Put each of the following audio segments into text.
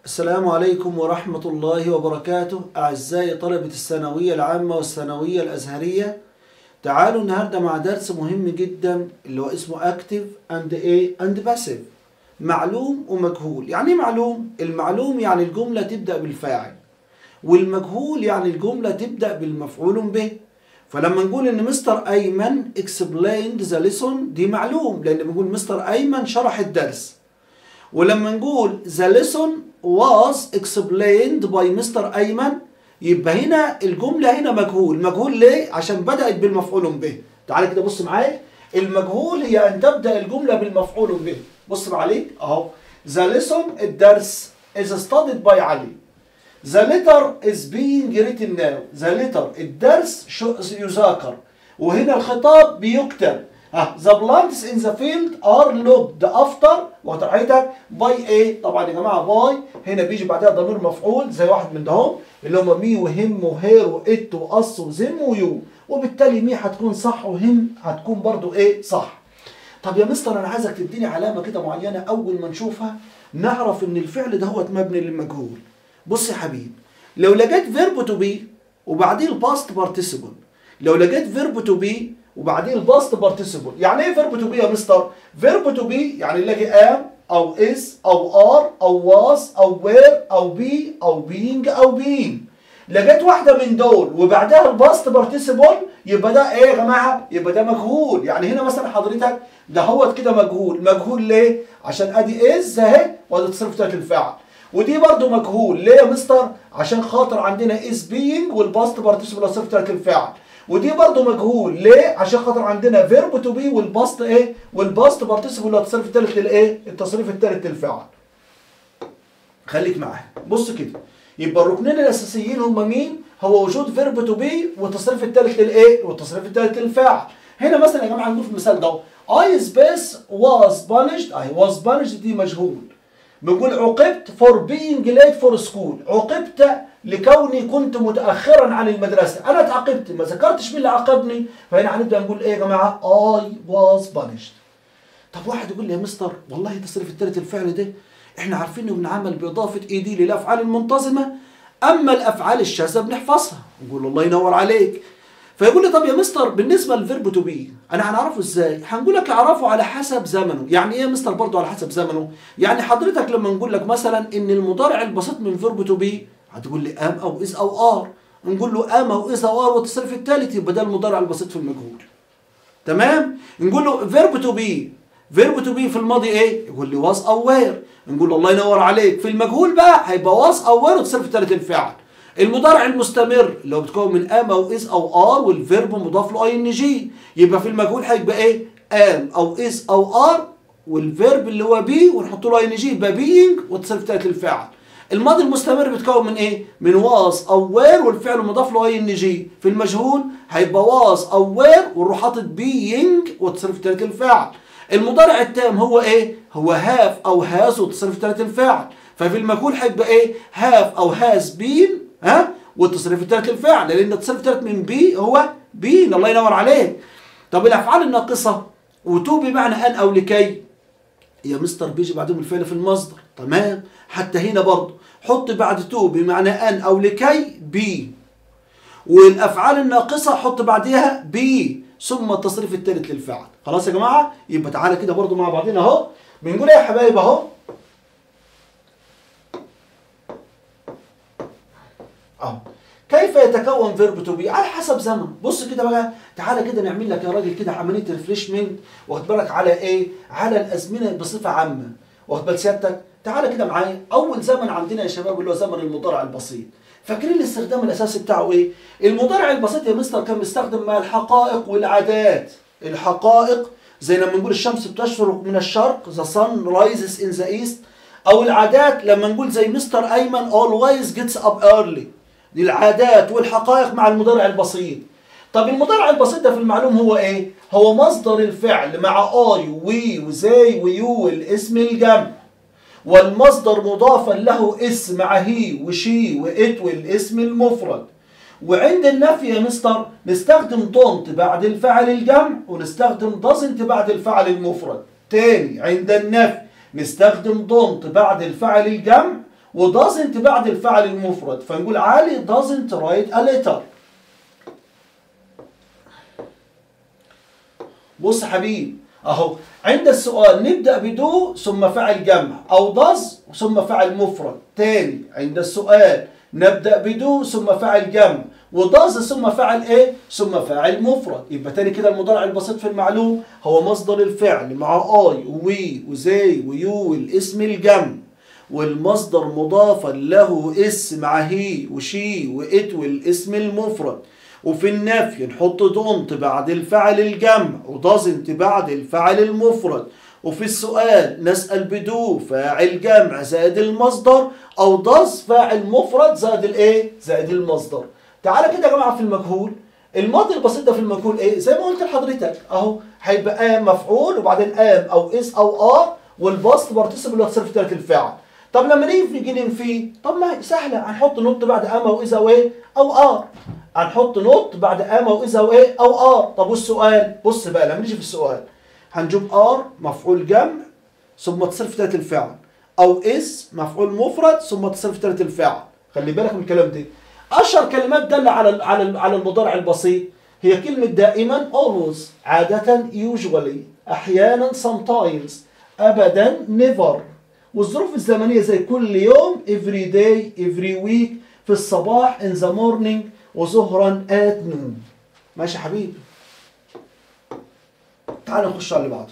السلام عليكم ورحمة الله وبركاته أعزائي طلبة الثانوية العامة والثانوية الأزهرية تعالوا النهاردة مع درس مهم جدا اللي هو اسمه Active and A and Passive معلوم ومجهول يعني ايه معلوم؟ المعلوم يعني الجملة تبدأ بالفاعل والمجهول يعني الجملة تبدأ بالمفعول به فلما نقول ان مستر ايمن explained the lesson دي معلوم لان بنقول مستر ايمن شرح الدرس ولما نقول the lesson was explained by مستر ايمن يبقى هنا الجملة هنا مجهول مجهول ليه؟ عشان بدأت بالمفعول به تعالى كده بص معايا المجهول هي ان تبدأ الجملة بالمفعول به بص معايا اهو the lesson الدرس is studied by علي The letter is being written now. The letter الدرس شو يذاكر وهنا الخطاب بيكتب. ها the plants in the field are looked after وترحيتك by A طبعا يا جماعه by هنا بيجي بعدها ضمير مفعول زي واحد من دهم اللي هم مي وهم وهير وات واس وزم ويو وبالتالي مي هتكون صح وهم هتكون برضو ايه صح. طب يا مستر انا عايزك تديني علامه كده معينه اول ما نشوفها نعرف ان الفعل دهوت مبني للمجهول. بص يا حبيبي لو لقيت فيرب تو بي وبعديه الباست بارتيسيبل لو لقيت فيرب تو بي وبعديه الباست بارتيسيبل يعني ايه فيرب تو بي يا مستر فيرب تو بي يعني نلاقي ام او اس او ار او واز او وير او بي او بينج او بين لقيت واحده من دول وبعدها الباست بارتيسيبل يبقى ده ايه يا جماعه يبقى ده مجهول يعني هنا مثلا حضرتك ده هو كده مجهول مجهول ليه عشان ادي از اهي وادي تصرف بتاعت الفعل ودي برضو مجهول ليه يا مستر عشان خاطر عندنا از بينج والباست بارتيسيبل الصفه بتاعت الفعل ودي برضو مجهول ليه عشان خاطر عندنا فيرب تو بي والباست ايه والباست بارتيسيبل التصريف الثالث للايه التصريف الثالث للفعل خليك معايا بص كده يبقى الركنين الاساسيين هم مين هو وجود فيرب تو بي والتصريف الثالث للايه والتصريف الثالث للفعل هنا مثلا يا جماعه نقول في المثال ده I space was punished I was punished دي مجهول بنقول عوقبت for being late for school عوقبت لكوني كنت متأخرا عن المدرسة أنا اتعاقبت ما ذكرتش مين اللي عاقبني فهنا هنبدأ نقول إيه يا جماعة I was punished طب واحد يقول لي يا مستر والله تصريف الثالث الفعل ده احنا عارفين انه بنعمل بإضافة اي دي للأفعال المنتظمة أما الأفعال الشاذة بنحفظها نقول الله ينور عليك فيقول لي طب يا مستر بالنسبه للفيرب تو بي انا هنعرفه ازاي هنقول لك اعرفه على حسب زمنه يعني ايه يا مستر برضه على حسب زمنه يعني حضرتك لما نقول لك مثلا ان المضارع البسيط من فيرب تو بي هتقول لي ام او از او ار نقول له ام او از او ار والتصريف الثالث يبقى ده المضارع البسيط في المجهول تمام نقول له فيرب تو بي فيرب تو بي في الماضي ايه يقول لي واز او وير نقول له الله ينور عليك في المجهول بقى هيبقى واز او وير والتصريف الثالث الفعل المضارع المستمر اللي هو بتكون من ام او از او ار والفيرب مضاف له اي ان جي يبقى في المجهول هيبقى ايه ام او از او ار والفيرب اللي هو بي ونحط له اي ان جي يبقى بينج والتصريف بتاعت الفعل الماضي المستمر بتكون من ايه من واز او وير والفعل مضاف له اي ان جي في المجهول هيبقى واز او وير ونروح حاطط بينج والتصريف بتاعت الفعل المضارع التام هو ايه هو هاف او هاز والتصريف بتاعت الفعل ففي المجهول هيبقى ايه هاف او هاز بين ها والتصريف الثالث للفعل لان التصريف الثالث من بي هو بين الله ينور عليك طب الافعال الناقصه وتو بمعنى ان او لكي يا مستر بيجي بعدهم الفعل في المصدر تمام حتى هنا برضه حط بعد تو بمعنى ان او لكي بي والافعال الناقصه حط بعديها بي ثم التصريف الثالث للفعل خلاص يا جماعه يبقى تعالى كده برضه مع بعضنا اهو بنقول ايه يا حبايب اهو اهو كيف يتكون فيرب تو بي على حسب زمن بص كده بقى تعالى كده نعمل لك يا راجل كده عمليه ريفريشمنت واخد بالك على ايه على الازمنه بصفه عامه واخد بال سيادتك تعالى كده معايا اول زمن عندنا يا شباب اللي هو زمن المضارع البسيط فاكرين الاستخدام الاساسي بتاعه ايه المضارع البسيط يا مستر كان بيستخدم مع الحقائق والعادات الحقائق زي لما نقول الشمس بتشرق من الشرق the sun rises in the east او العادات لما نقول زي مستر ايمن always gets up early دي العادات والحقائق مع المضارع البسيط طب المضارع البسيط ده في المعلوم هو ايه هو مصدر الفعل مع اي وي وزي ويو الاسم الجمع والمصدر مضافا له اس مع هي وشي وات والاسم المفرد وعند النفي يا مستر نستخدم دونت بعد الفعل الجمع ونستخدم doesn't بعد الفعل المفرد تاني عند النفي نستخدم دونت بعد الفعل الجمع و doesn't بعد الفعل المفرد فنقول علي doesn't write a letter بص حبيبي اهو عند السؤال نبدأ بدو ثم فعل جمع او does ثم فعل مفرد تاني عند السؤال نبدأ بدو ثم فعل جمع وضاز ثم فعل ايه ثم فاعل مفرد يبقى تاني كده المضارع البسيط في المعلوم هو مصدر الفعل مع اي وي وزي ويو والاسم الجمع والمصدر مضافا له اس مع هي وشي وات والاسم المفرد وفي النفي نحط دونت بعد الفعل الجمع ودازنت بعد الفعل المفرد وفي السؤال نسأل بدو فاعل جمع زائد المصدر أو ضز فاعل مفرد زائد الإيه؟ زائد المصدر. تعالى كده يا جماعة في المجهول الماضي البسيط ده في المجهول إيه؟ زي ما قلت لحضرتك أهو هيبقى قام مفعول وبعدين قام أو إس أو آر والبسط بارتيسيبل اللي هتصرف ثلاث الفعل. طب لما نيجي نيجي ننفيه طب ما هي سهلة هنحط نوت بعد قام أو إذا وإيه؟ أو آر. هنحط نوت بعد قام أو إذا وإيه؟ أو آر. طب والسؤال؟ بص بقى لما نيجي في السؤال هنجيب ار مفعول جمع ثم تصرف ثلاث الفعل او اس مفعول مفرد ثم تصرف ثلاث الفعل خلي بالك من الكلام ده اشهر كلمات دل على على على المضارع البسيط هي كلمة دائما always عادة usually أحيانا sometimes أبدا never والظروف الزمنية زي كل يوم every day every week في الصباح in the morning وظهرا at noon ماشي يا حبيبي تعال نخش على اللي بعده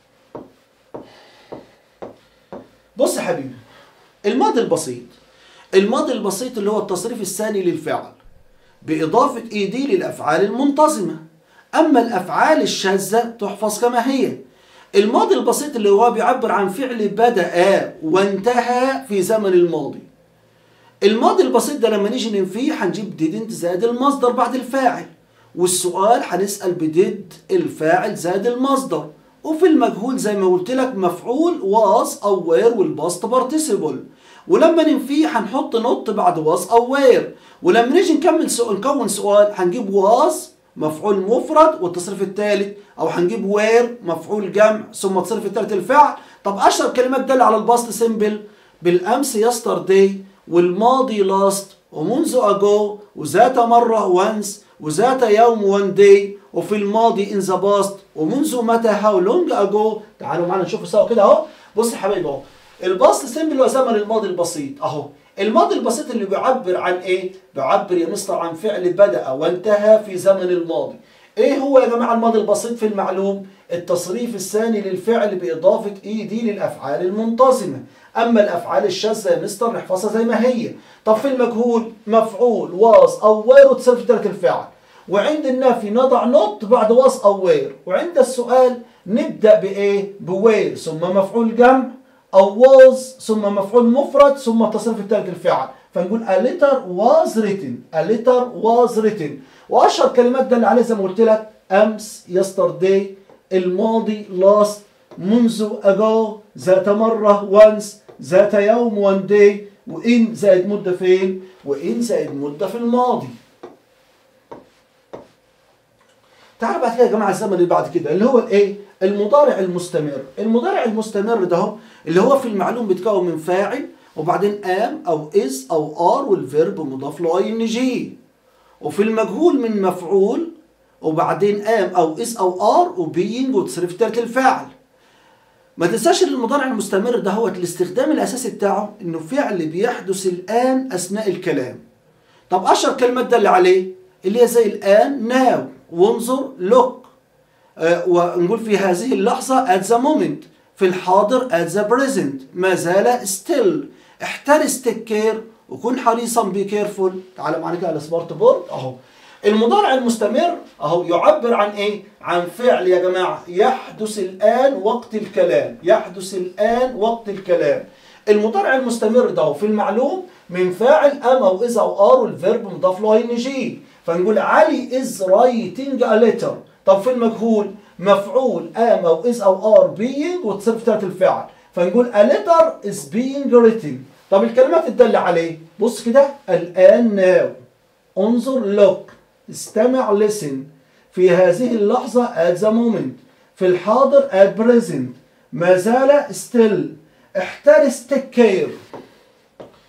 بص يا حبيبي الماضي البسيط الماضي البسيط اللي هو التصريف الثاني للفعل بإضافة اي دي للأفعال المنتظمة أما الأفعال الشاذة تحفظ كما هي الماضي البسيط اللي هو بيعبر عن فعل بدأ وانتهى في زمن الماضي الماضي البسيط ده لما نيجي ننفيه هنجيب didn't زائد المصدر بعد الفاعل والسؤال هنسأل بديد الفاعل زائد المصدر وفي المجهول زي ما قلت لك مفعول was أو were والباست participle ولما ننفيه هنحط نوت بعد was أو were ولما نيجي نكمل سؤال نكون سؤال هنجيب was مفعول مفرد والتصريف الثالث أو هنجيب were مفعول جمع ثم التصريف الثالث الفعل طب أشهر كلمات دل على الباست سيمبل بالأمس yesterday والماضي last ومنذ ago وذات مرة once وذات يوم one day وفي الماضي in the past ومنذ متى how long ago تعالوا معانا نشوفه سوا كده اهو بص يا حبايبي اهو الباست سيمبل هو زمن الماضي البسيط اهو الماضي البسيط اللي بيعبر عن ايه بيعبر يا مستر عن فعل بدأ وانتهى في زمن الماضي ايه هو يا جماعه الماضي البسيط في المعلوم التصريف الثاني للفعل باضافه اي دي للافعال المنتظمه اما الافعال الشاذه يا مستر نحفظها زي ما هي طب في المجهول مفعول واس او وير وتصرف ثلاث الفعل وعند النفي نضع نوت بعد واس او وير وعند السؤال نبدا بايه بوير ثم مفعول جمع او واز ثم مفعول مفرد ثم تصريف الثالث الفعل فنقول a letter was written a letter was written واشهر كلمات دل عليها زي ما قلت لك امس yesterday الماضي last منذ ago ذات مرة once ذات يوم one day وإن زائد مدة فين؟ وإن زائد مدة في الماضي. تعال بعد كده يا جماعة الزمن اللي بعد كده اللي هو الإيه؟ المضارع المستمر. المضارع المستمر ده هو اللي هو في المعلوم بيتكون من فاعل وبعدين ام أو is أو ار والفيرب مضاف له اي ان جي. وفي المجهول من مفعول وبعدين ام أو is أو ار وبينج وتصريف تلك الفعل. ما تنساش ان المضارع المستمر ده هو الاستخدام الاساسي بتاعه انه فعل بيحدث الان اثناء الكلام طب اشهر كلمات دل عليه اللي هي زي الان ناو وانظر لوك آه ونقول في هذه اللحظه at the moment في الحاضر at the present ما زال still احترس take care وكن حريصا be careful تعال معانا كده على سمارت بورد اهو المضارع المستمر اهو يعبر عن ايه عن فعل يا جماعه يحدث الان وقت الكلام يحدث الان وقت الكلام المضارع المستمر ده في المعلوم من فاعل ام او اذا او ار والفيرب مضاف له ان جي فنقول علي از رايتنج ا ليتر طب في المجهول مفعول ام او از او ار بينج وتصرف ثلاث الفعل فنقول a letter is being written طب الكلمات الدالة عليه بص كده الآن now انظر look استمع listen في هذه اللحظة at the moment في الحاضر at present ما زال still احترس take care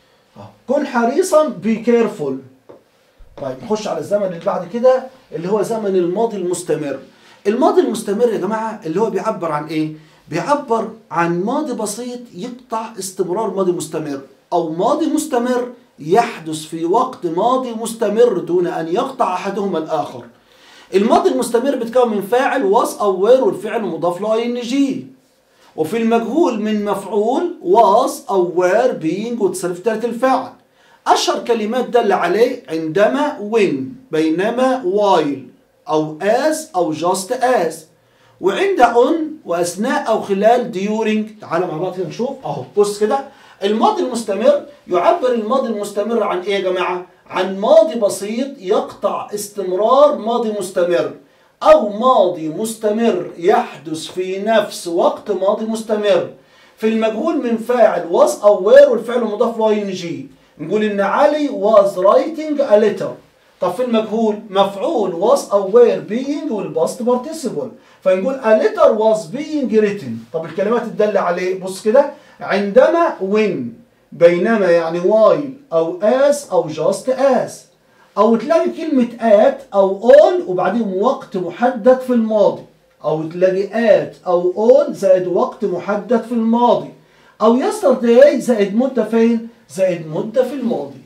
كن حريصا بي كيرفول طيب نخش على الزمن اللي بعد كده اللي هو زمن الماضي المستمر الماضي المستمر يا جماعة اللي هو بيعبر عن ايه بيعبر عن ماضي بسيط يقطع استمرار ماضي مستمر او ماضي مستمر يحدث في وقت ماضي مستمر دون ان يقطع احدهما الاخر الماضي المستمر بيتكون من فاعل واس او وير والفعل مضاف له اي ان جي وفي المجهول من مفعول واس او وير بينج وتصرف تالت الفاعل اشهر كلمات دل عليه عندما وين بينما وايل او as او just as وعند on واثناء او خلال during تعالوا مع بعض كده نشوف اهو بص كده الماضي المستمر يعبر الماضي المستمر عن ايه يا جماعه عن ماضي بسيط يقطع استمرار ماضي مستمر او ماضي مستمر يحدث في نفس وقت ماضي مستمر في المجهول من فاعل was او where والفعل مضاف له ing نقول ان علي was writing a letter طب في المجهول مفعول was او were being والباست participle فنقول a letter was being written طب الكلمات تدل عليه بص كده عندما when بينما يعني while او as او just as او تلاقي كلمة at او on وبعدين وقت محدد في الماضي او تلاقي at او on زائد وقت محدد في الماضي او yesterday زائد مدة فين زائد مدة في الماضي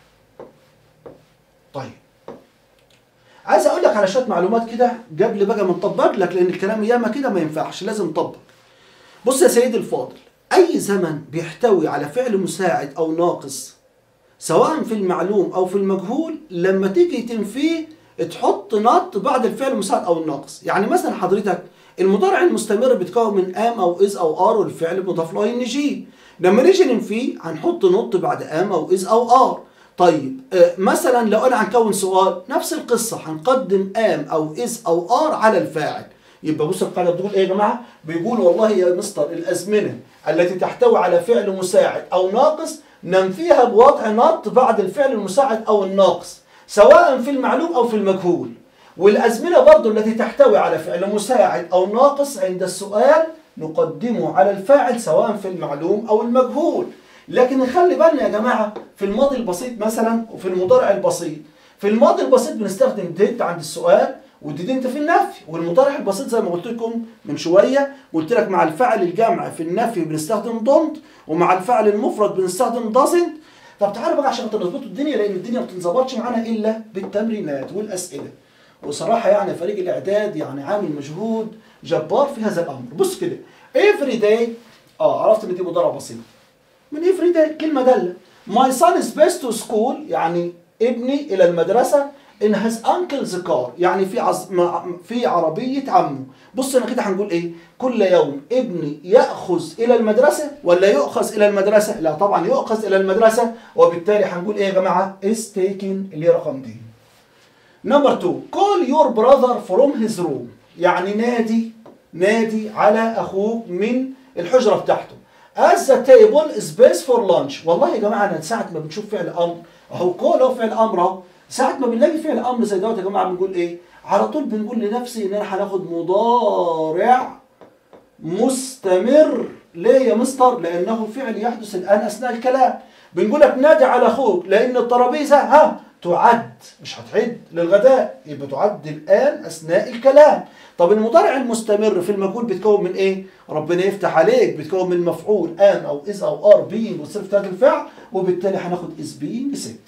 طيب عايز اقول لك على شويه معلومات كده قبل بقى ما نطبق لك لان الكلام ياما كده ما ينفعش لازم نطبق بص يا سيدي الفاضل اي زمن بيحتوي على فعل مساعد او ناقص سواء في المعلوم او في المجهول لما تيجي تنفيه تحط نط بعد الفعل المساعد او الناقص يعني مثلا حضرتك المضارع المستمر بيتكون من ام او از او ار والفعل مضاف له ان جي لما نيجي ننفيه هنحط نط بعد ام او از او ار طيب آه مثلا لو انا هنكون سؤال نفس القصه هنقدم ام او از او ار على الفاعل يبقى بص القاعده بتقول ايه يا جماعه بيقول والله يا مستر الازمنه التي تحتوي على فعل مساعد او ناقص ننفيها بوضع نط بعد الفعل المساعد او الناقص سواء في المعلوم او في المجهول والازمنه برضو التي تحتوي على فعل مساعد او ناقص عند السؤال نقدمه على الفاعل سواء في المعلوم او المجهول لكن نخلي بالنا يا جماعه في الماضي البسيط مثلا وفي المضارع البسيط في الماضي البسيط بنستخدم ديد عند السؤال وديد انت في النفي والمضارع البسيط زي ما قلت لكم من شويه قلت لك مع الفعل الجمع في النفي بنستخدم دونت ومع الفعل المفرد بنستخدم doesn't طب تعالوا بقى عشان تظبطوا الدنيا لان الدنيا ما بتنظبطش معانا الا بالتمرينات والاسئله وصراحه يعني فريق الاعداد يعني عامل مجهود جبار في هذا الامر بص كده every day اه عرفت ان دي مضارع بسيط من every day كلمه داله my son is best to school يعني ابني الى المدرسه in his uncle's car يعني في عز... في عربيه عمه بص انا كده هنقول ايه كل يوم ابني ياخذ الى المدرسه ولا يؤخذ الى المدرسه لا طبعا يؤخذ الى المدرسه وبالتالي هنقول ايه يا جماعه is taken اللي هي رقم دي نمبر 2 call your brother from his room يعني نادي نادي على اخوك من الحجره بتاعته as the table is best for lunch والله يا جماعه انا ساعه ما بنشوف فعل امر اهو كول اهو فعل امر اهو ساعه ما بنلاقي فعل امر زي دوت يا جماعه بنقول ايه على طول بنقول لنفسي ان انا هناخد مضارع مستمر ليه يا مستر لانه فعل يحدث الان اثناء الكلام بنقول لك نادي على اخوك لان الترابيزه ها تعد مش هتعد للغداء يبقى تعد الان اثناء الكلام طب المضارع المستمر في المجهول بيتكون من ايه ربنا يفتح عليك بيتكون من مفعول ان او از او ار بينج وصرف ثلاث الفعل وبالتالي هناخد از بينج ست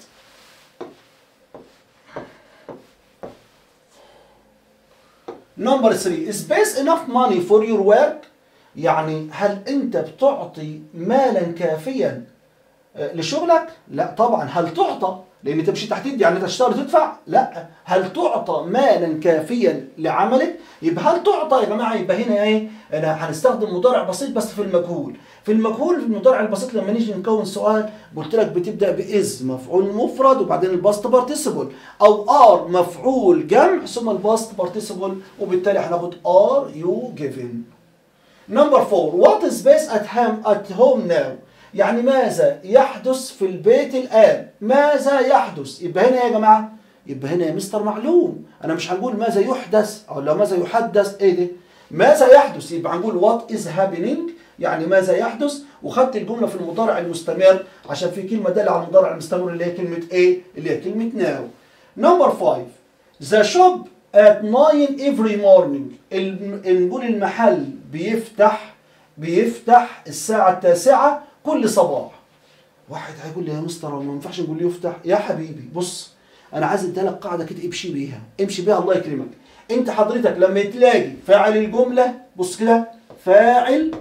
نمبر 3 is base enough money for your work يعني هل انت بتعطي مالا كافيا لشغلك لا طبعا هل تعطى لان تمشي تحت يدي يعني انت تشتغل تدفع لا هل تعطى مالا كافيا لعملك يبقى هل تعطى يا جماعه يبقى هنا ايه انا هنستخدم مضارع بسيط بس في المجهول في المجهول في المضارع البسيط لما نيجي نكون سؤال قلت لك بتبدا باز مفعول مفرد وبعدين الباست بارتيسيبل او ار مفعول جمع ثم الباست بارتيسيبل وبالتالي هناخد ار يو جيفن نمبر 4 وات از بيس ات هام ات هوم ناو يعني ماذا يحدث في البيت الآن ماذا يحدث يبقى هنا يا جماعة يبقى هنا يا مستر معلوم أنا مش هنقول ماذا يحدث أو لو ماذا يحدث إيه ده ماذا يحدث يبقى هنقول what is happening يعني ماذا يحدث وخدت الجمله في المضارع المستمر عشان في كلمه داله على المضارع المستمر اللي هي كلمه ايه اللي هي كلمه ناو نمبر 5 ذا شوب at 9 every morning الم- نقول المحل بيفتح بيفتح الساعة التاسعة كل صباح واحد هيقول لي يا مستر هو ما ينفعش نقول لي يفتح يا حبيبي بص انا عايز اديلك قاعده كده امشي بيها امشي بيها الله يكرمك انت حضرتك لما تلاقي فاعل الجمله بص كده فاعل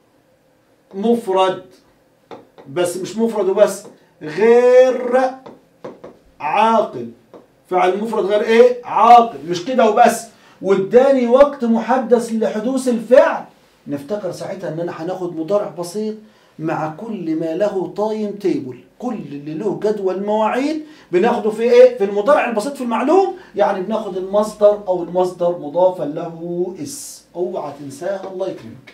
مفرد بس مش مفرد وبس غير عاقل فعل مفرد غير ايه عاقل مش كده وبس واداني وقت محدد لحدوث الفعل نفتكر ساعتها ان انا هناخد مضارع بسيط مع كل ما له تايم تيبل كل اللي له جدول مواعيد بناخده في ايه في المضارع البسيط في المعلوم يعني بناخد المصدر او المصدر مضافا له اس اوعى تنساها الله يكرمك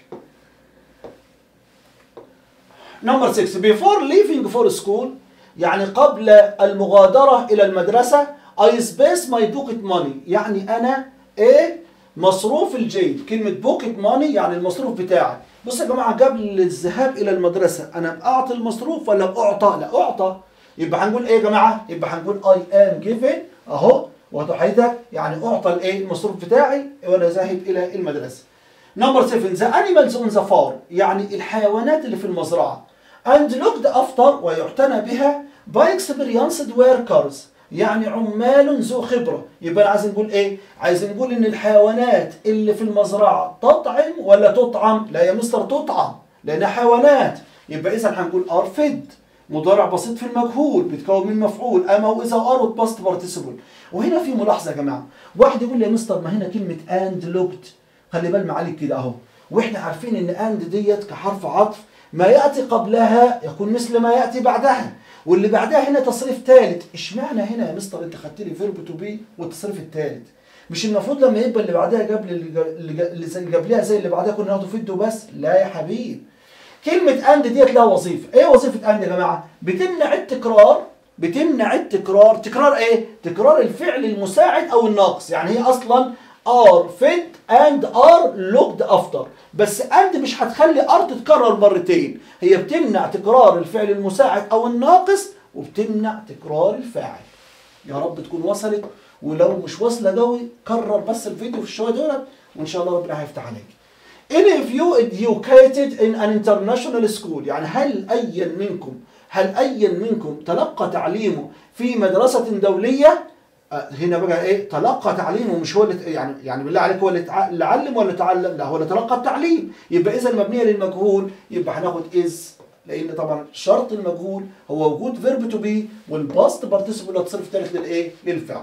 نمبر 6 before leaving for school يعني قبل المغادرة إلى المدرسة I space my pocket money يعني أنا إيه مصروف الجيب كلمة pocket money يعني المصروف بتاعي بصوا يا جماعة قبل الذهاب إلى المدرسة أنا أعطي المصروف ولا بأعطى لا أعطى يبقى هنقول إيه يا جماعة يبقى هنقول I am given أهو وضحيتك يعني أعطى الإيه المصروف بتاعي وأنا ذاهب إلى المدرسة نمبر 7 ذا animals on the farm يعني الحيوانات اللي في المزرعة and looked after ويعتنى بها by experienced workers يعني عمال ذو خبرة يبقى عايز نقول ايه عايز نقول ان الحيوانات اللي في المزرعة تطعم ولا تطعم لا يا مستر تطعم لانها حيوانات يبقى اذا هنقول are fed مضارع بسيط في المجهول بيتكون من مفعول اما واذا ار باست بارتيسيبل وهنا في ملاحظه يا جماعه واحد يقول لي يا مستر ما هنا كلمه اند لوكد خلي بال معاليك كده اهو واحنا عارفين ان اند ديت كحرف عطف ما ياتي قبلها يكون مثل ما ياتي بعدها واللي بعدها هنا تصريف ثالث اشمعنى هنا يا مستر انت خدت لي فيرب تو بي والتصريف الثالث مش المفروض لما يبقى اللي بعدها قبل اللي زي اللي قبلها زي اللي بعدها كنا ناخده فيدو بس لا يا حبيبي كلمة اند ديت لها وظيفة، ايه وظيفة اند يا جماعة؟ بتمنع التكرار بتمنع التكرار، تكرار ايه؟ تكرار الفعل المساعد او الناقص، يعني هي اصلا are fed and are looked after بس and مش هتخلي are تتكرر مرتين هي بتمنع تكرار الفعل المساعد او الناقص وبتمنع تكرار الفاعل يا رب تكون وصلت ولو مش واصله قوي كرر بس الفيديو في الشويه دولت وان شاء الله ربنا هيفتح عليك Any of you educated in an international school يعني هل أيا منكم هل أيا منكم تلقى تعليمه في مدرسة دولية آه، هنا بقى ايه تلقى تعليمه مش هو اللي يعني يعني بالله عليك هو اللي تع- اللي علم ولا تعلم لا هو اللي تلقى التعليم يبقى اذا مبنيه للمجهول يبقى هناخد از لان طبعا شرط المجهول هو وجود فيرب تو بي والباست بارتيسيبل تصرف ثالث للايه للفعل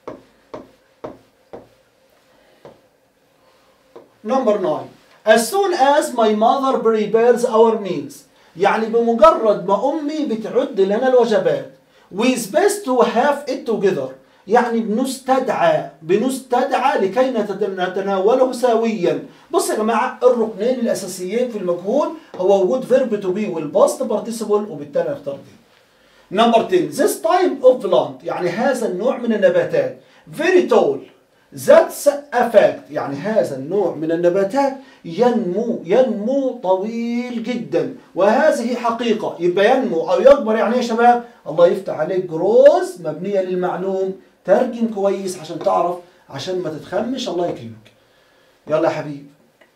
Number 9 As soon as my mother prepares our meals يعني بمجرد ما أمي بتعد لنا الوجبات we best to have it together يعني بنستدعى بنستدعى لكي نتد- نتناوله سويا بص يا جماعة الركنين الأساسيين في المجهول هو وجود فيرب تو بي والباست بارتيسيبل وبالتالي نختار دي نمبر 10 this type of plant يعني هذا النوع من النباتات very tall that's a fact يعني هذا النوع من النباتات ينمو ينمو طويل جدا وهذه حقيقة يبقى ينمو أو يكبر يعني إيه يا شباب الله يفتح عليك جروز مبنية للمعلوم ترجم كويس عشان تعرف عشان ما تتخمش الله يكرمك يلا يا حبيبي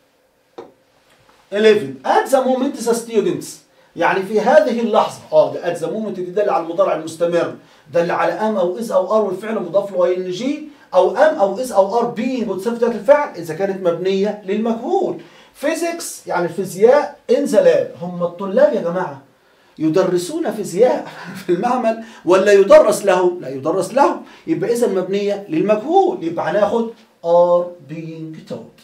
11 at the moment the students يعني في هذه اللحظة اه ده at the moment دي دل على المضارع المستمر دل على ام او از او ار والفعل مضاف له ان جي او ام او از او ار بي وتصرف ذات الفعل اذا كانت مبنية للمجهول فيزيكس يعني الفيزياء ان ذا لاب هم الطلاب يا جماعة يدرسون فيزياء في المعمل ولا يدرس لهم لا يدرس لهم يبقى اذا مبنية للمجهول يبقى هناخد are being taught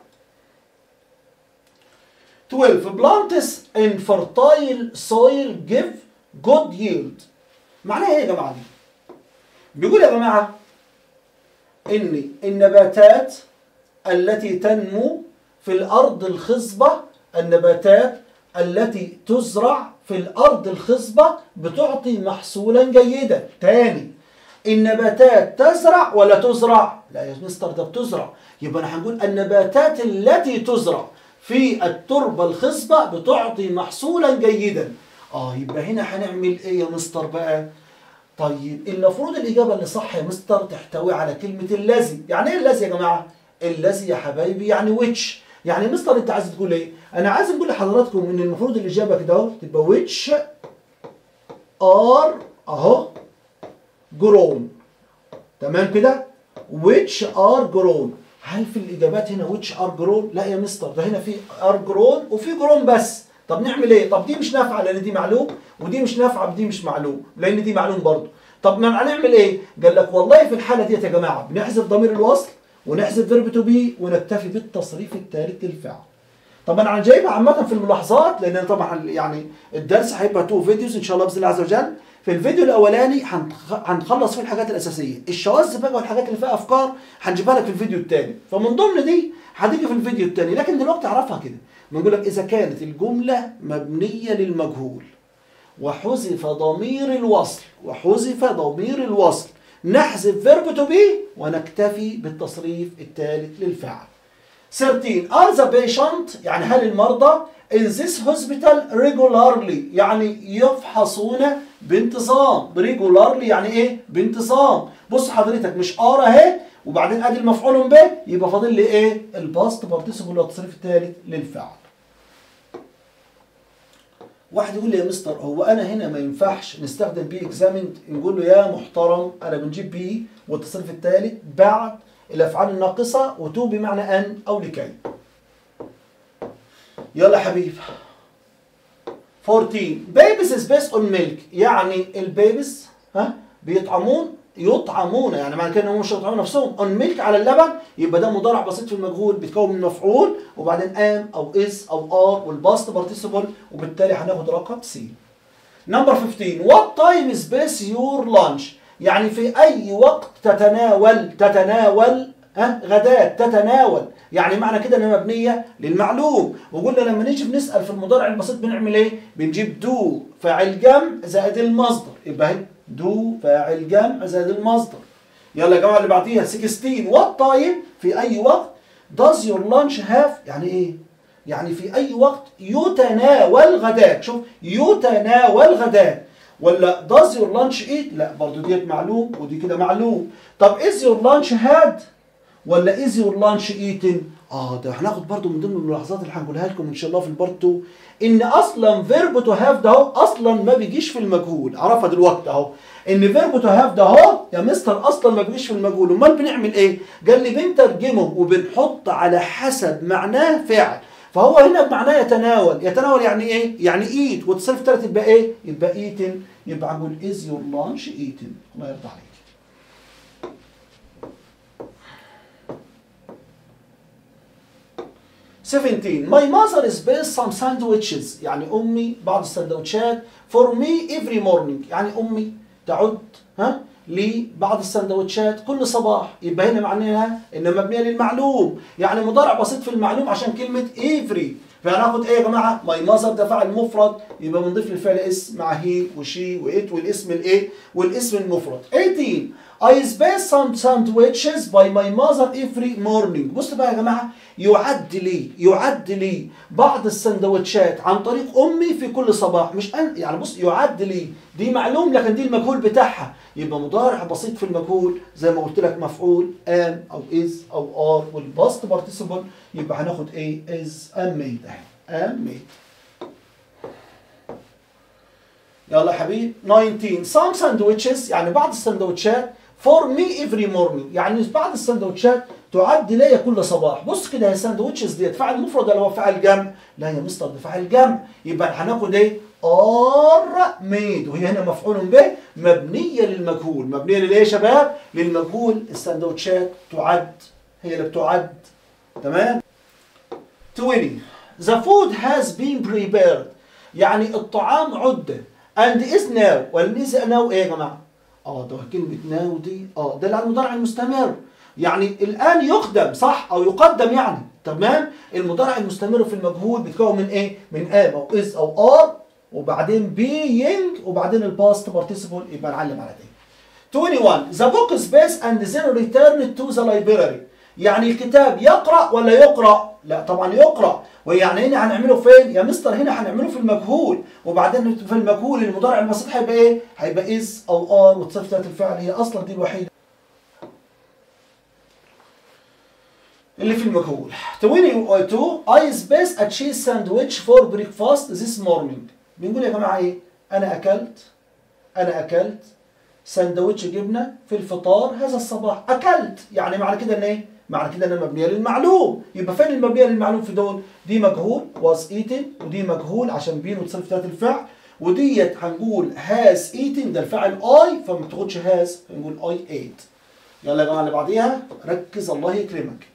12 plants in fertile soil give good yield معناها ايه يا جماعه دي بيقول يا جماعه ان النباتات التي تنمو في الارض الخصبه النباتات التي تزرع في الارض الخصبه بتعطي محصولا جيدا تاني النباتات تزرع ولا تزرع لا يا مستر ده بتزرع يبقى انا هنقول النباتات التي تزرع في التربة الخصبة بتعطي محصولا جيدا اه يبقى هنا هنعمل ايه يا مستر بقى طيب المفروض الإجابة اللي صح يا مستر تحتوي على كلمة الذي يعني ايه الذي يا جماعة الذي يا حبايبي يعني ويتش يعني مستر انت عايز تقول ايه انا عايز اقول لحضراتكم ان المفروض الإجابة كده اهو تبقى ويتش ار اهو جرون تمام كده which are grown هل في الاجابات هنا which are grown لا يا مستر ده هنا في are grown وفي grown بس طب نعمل ايه طب دي مش نافعه لان دي معلوم ودي مش نافعه بدي مش معلوم لان دي معلوم برضه طب ما هنعمل ايه قال لك والله في الحاله ديت يا جماعه بنحذف ضمير الوصل ونحذف فيرب تو بي ونكتفي بالتصريف الثالث للفعل طبعا انا جايبها عامه في الملاحظات لان طبعا يعني الدرس هيبقى تو فيديوز ان شاء الله باذن الله عز وجل في الفيديو الاولاني هنخلص فيه الحاجات الاساسيه الشواذ بقى والحاجات اللي فيها افكار هنجيبها لك في الفيديو الثاني فمن ضمن دي هتيجي في الفيديو الثاني لكن دلوقتي اعرفها كده بنقول لك اذا كانت الجمله مبنيه للمجهول وحذف ضمير الوصل وحذف ضمير الوصل نحذف فيرب تو بي ونكتفي بالتصريف الثالث للفعل 13 are the patient يعني هل المرضى in this hospital regularly يعني يفحصون بانتظام regularly يعني ايه بانتظام بص حضرتك مش ار اهي وبعدين ادي المفعول به يبقى فاضل لي ايه الباست بارتيسيبل التصريف الثالث للفعل واحد يقول لي يا مستر هو انا هنا ما ينفعش نستخدم بي اكزامند نقول له يا محترم انا بنجيب بي والتصريف الثالث بعد الافعال الناقصه وتو بمعنى ان او لكي يلا حبيب 14 بيبيز از بيست اون ميلك يعني البيبيز ها بيطعمون يطعمون يعني معنى كده انهم مش يطعمون نفسهم اون ميلك على اللبن يبقى ده مضارع بسيط في المجهول بيتكون من مفعول وبعدين ام او از او ار والباست بارتيسيبل وبالتالي هناخد رقم سي نمبر 15 وات تايم از بيس يور لانش يعني في اي وقت تتناول تتناول ها غداء تتناول يعني معنى كده انها مبنيه للمعلوم وقلنا لما نيجي بنسال في المضارع البسيط بنعمل ايه بنجيب دو فاعل جمع زائد المصدر يبقى هي دو فاعل جمع زائد المصدر يلا يا جماعه اللي بعديها 16 وات تايم في اي وقت does your lunch have يعني ايه يعني في اي وقت يتناول غداك شوف يتناول غداك ولا does your lunch eat لا برضو ديت معلوم ودي كده معلوم طب is your lunch had ولا is your lunch eaten اه ده هناخد برضو من ضمن الملاحظات اللي هنقولها لكم ان شاء الله في البارت 2 ان اصلا فيرب تو هاف ده اهو اصلا ما بيجيش في المجهول عرفها دلوقتي اهو ان فيرب تو هاف ده اهو يا مستر اصلا ما بيجيش في المجهول امال بنعمل ايه قال لي بنترجمه وبنحط على حسب معناه فعل فهو هنا بمعناه يتناول يتناول يعني ايه يعني ايت والتصريف الثالث يبقى ايه يبقى ايتن يبقى هنقول از يور لانش ايتن الله يرضى عليك 17 My mother is baked some sandwiches يعني أمي بعض السندوتشات for me every morning يعني أمي تعد ها لي بعض السندوتشات كل صباح يبقى هنا معناها إنها مبنية للمعلوم يعني مضارع بسيط في المعلوم عشان كلمة every فهناخد ايه يا جماعه ماي ماذر ده فعل مفرد يبقى بنضيف للفعل اس مع هي وشي وات والاسم الايه والاسم المفرد 18 I space some sandwiches by my mother every morning بص بقى يا جماعه يعد لي يعد لي بعض السندوتشات عن طريق امي في كل صباح مش أن يعني بص يعد لي دي معلوم لكن دي المجهول بتاعها يبقى مضارع بسيط في المجهول زي ما قلت لك مفعول ام او از او ار والباست بارتيسيبل يبقى هناخد ايه از ام ميد اهي ام ميد يلا يا حبيبي 19 some sandwiches يعني بعض السندوتشات for me every morning يعني بعض السندوتشات تعد لي كل صباح بص كده يا ساندوتشز ديت فعل مفرد ولا هو فعل جمع لا يا مستر ده فعل جمع يبقى هناخد ايه ار ميد وهي هنا مفعول به مبنيه للمجهول مبنيه للايه يا شباب للمجهول السندوتشات تعد هي اللي بتعد تمام 20 the food has been prepared يعني الطعام عد and is now والنسى now ايه يا جماعه اه ده كلمه now دي اه ده اللي على المضارع المستمر يعني الان يقدم صح او يقدم يعني تمام المضارع المستمر في المجهول بيتكون من ايه من ام او از او ار وبعدين being وبعدين الباست participle يبقى نعلم على دي 21 the book is based and then returned to the library يعني الكتاب يقرأ ولا يقرأ لا طبعا يقرأ ويعني هنا هنعمله فين يا مستر هنا هنعمله في المجهول وبعدين في المجهول المضارع البسيط هيبقى ايه هيبقى از او ار وتصرف ذات الفعل هي اصلا دي الوحيده اللي في المجهول 22 I spaced a cheese sandwich for breakfast this morning بنقول يا جماعه ايه انا اكلت انا اكلت سندوتش جبنه في الفطار هذا الصباح اكلت يعني معنى كده ان ايه معنى كده انها مبنيه للمعلوم يبقى فين المبنيه للمعلوم في دول دي مجهول was eaten ودي مجهول عشان بين وتصرف ذات الفعل وديت هنقول has eaten ده الفاعل I فما بتاخدش has هنقول I ate يلا يا جماعه اللي بعديها ركز الله يكرمك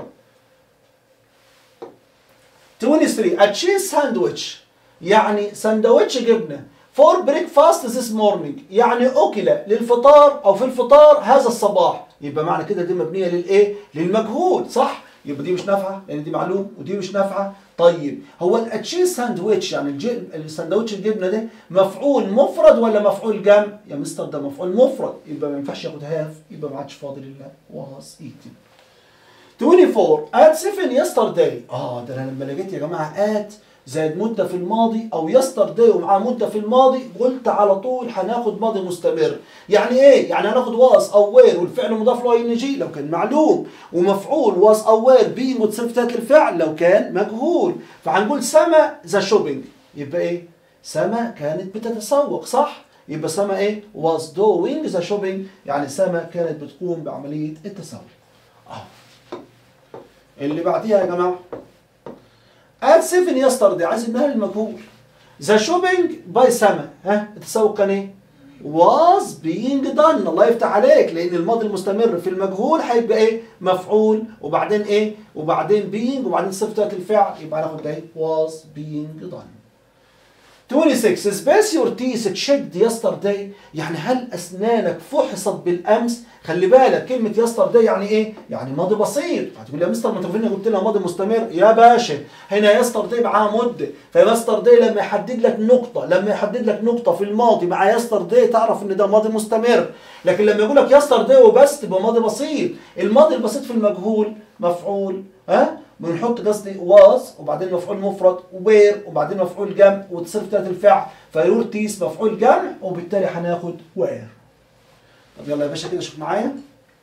23 a cheese sandwich يعني سندوتش جبنه for breakfast this morning يعني أكل للفطار أو في الفطار هذا الصباح يبقى معنى كده دي مبنية للإيه؟ للمجهول صح؟ يبقى دي مش نافعة لأن دي معلوم ودي مش نافعة طيب هو التشيز ساندويتش يعني الجي... الساندوتش الجبنه ده مفعول مفرد ولا مفعول جمع؟ يا مستر ده مفعول مفرد يبقى ما ينفعش ياخد هاف يبقى ما عادش فاضل الا was eaten 24 at 7 yesterday اه ده انا لما لقيت يا جماعه at زائد مدة في الماضي أو يسترداي ومعاه مدة في الماضي قلت على طول هناخد ماضي مستمر يعني إيه؟ يعني هناخد واس أو وير والفعل مضاف له إن جي لو كان معلوم ومفعول واس أو وير بينج وتصرفتات الفعل لو كان مجهول فهنقول سما ذا شوبينج يبقى إيه؟ سما كانت بتتسوق صح؟ يبقى سما إيه؟ was doing the shopping يعني سما كانت بتقوم بعملية التسوق أهو اللي بعديها يا جماعة at 7 yesterday عايز انها المجهول the shopping by سما ها التسوق كان ايه was being done الله يفتح عليك لان الماضي المستمر في المجهول هيبقى ايه مفعول وبعدين ايه وبعدين being وبعدين صفة الفعل يبقى هناخد ده ايه was being done 26 space your teeth checked yesterday يعني هل اسنانك فحصت بالامس خلي بالك كلمه yesterday يعني ايه يعني ماضي بسيط هتقول لي يا مستر ما تفهمني قلت لها ماضي مستمر يا باشا هنا yesterday معاها مده فyesterday لما يحدد لك نقطه لما يحدد لك نقطه في الماضي مع yesterday تعرف ان ده ماضي مستمر لكن لما يقول لك yesterday وبس تبقى ماضي بسيط الماضي البسيط في المجهول مفعول ها بنحط قصدي was وبعدين مفعول مفرد وير وبعدين مفعول جمع وتصرف ثلاث الفعل فيور تيس مفعول جمع وبالتالي هناخد وير طب يلا يا باشا كده شوف معايا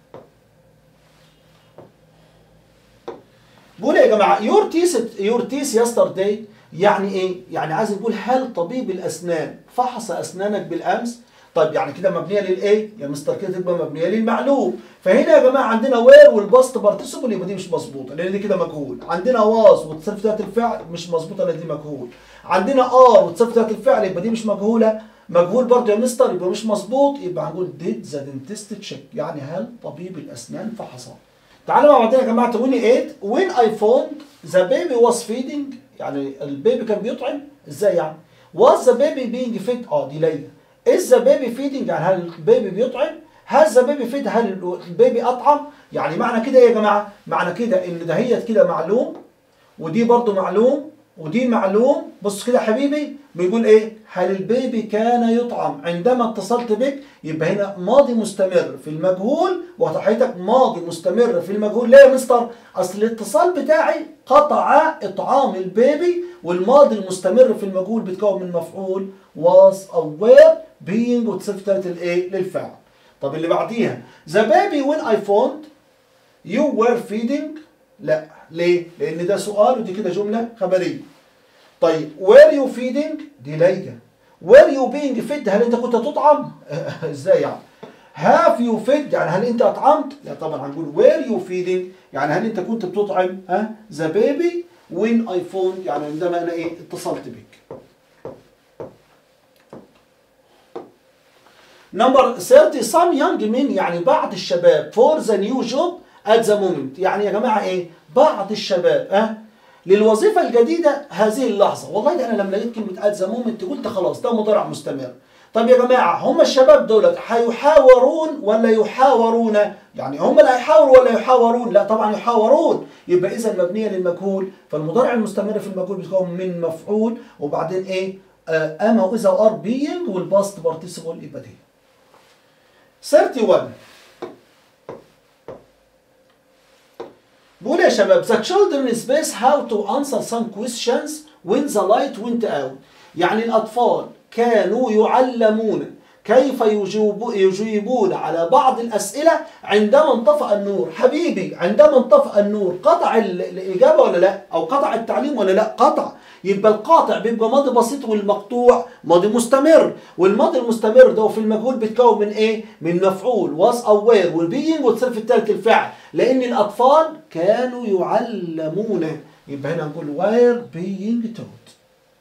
بقول يا جماعه يور تيس يور تيس يسترداي يعني ايه؟ يعني عايز نقول هل طبيب الاسنان فحص اسنانك بالامس؟ طيب يعني كده مبنيه للايه؟ يا مستر كده تبقى مبنيه للمعلوم فهنا يا جماعه عندنا وير والباست بارتيسيبل يبقى دي مش مظبوطه لان دي كده مجهول عندنا واز وتصرف ذات الفعل مش مظبوطه لان دي مجهول عندنا ار وتصرف ذات الفعل يبقى دي مش مجهوله مجهول برضه يا مستر يبقى مش مظبوط يبقى هنقول ديد ذا دنتست تشيك يعني هل طبيب الاسنان فحصها تعالوا مع بعضنا يا جماعه 28 وين اي فوند ذا بيبي واز فيدنج يعني البيبي كان بيطعم ازاي يعني واز ذا بيبي بينج فيد اه دي ليلى از ذا بيبي فيدنج يعني هل البيبي بيطعم هل ذا بيبي فيد هل البيبي اطعم يعني معنى كده ايه يا جماعه معنى كده ان دهيت كده معلوم ودي برضو معلوم ودي معلوم بص كده يا حبيبي بيقول ايه هل البيبي كان يطعم عندما اتصلت بك يبقى هنا ماضي مستمر في المجهول وتحيتك ماضي مستمر في المجهول ليه يا مستر اصل الاتصال بتاعي قطع اطعام البيبي والماضي المستمر في المجهول بيتكون من مفعول was او were being وتصف الايه للفعل طب اللي بعديها the baby when I found you were feeding لا ليه لان ده سؤال ودي كده جمله خبريه طيب were you feeding دي ليلى were you being fed هل انت كنت تطعم ازاي يعني have you fed يعني هل انت اطعمت لا طبعا هنقول were you feeding يعني هل انت كنت بتطعم ها the baby when I phoned يعني عندما انا ايه اتصلت بك نمبر 30 some young men يعني بعض الشباب for the new job at the moment يعني يا جماعه ايه بعض الشباب ها أه؟ للوظيفه الجديده هذه اللحظه والله ده انا لما لقيت كلمه at the moment قلت خلاص ده مضارع مستمر طب يا جماعه هم الشباب دولت هيحاورون ولا يحاورون يعني هم اللي هيحاوروا ولا يحاورون لا طبعا يحاورون يبقى اذا مبنيه للمجهول فالمضارع المستمر في المجهول بيتكون من مفعول وبعدين ايه آه اما واذا وار بينج والباست بارتيسيبل يبقى دي 31 بقول يا شباب the children space how to answer some questions when the light went out يعني الأطفال كانوا يعلمون كيف يجيب يجيبون على بعض الأسئلة عندما انطفأ النور حبيبي عندما انطفأ النور قطع ال- الإجابة ولا لا أو قطع التعليم ولا لا قطع يبقى القاطع بيبقى ماضي بسيط والمقطوع ماضي مستمر والماضي المستمر ده في المجهول بيتكون من ايه من مفعول واس او وير والبينج وتصرف التالت الفعل لان الاطفال كانوا يعلمون يبقى هنا نقول وير being taught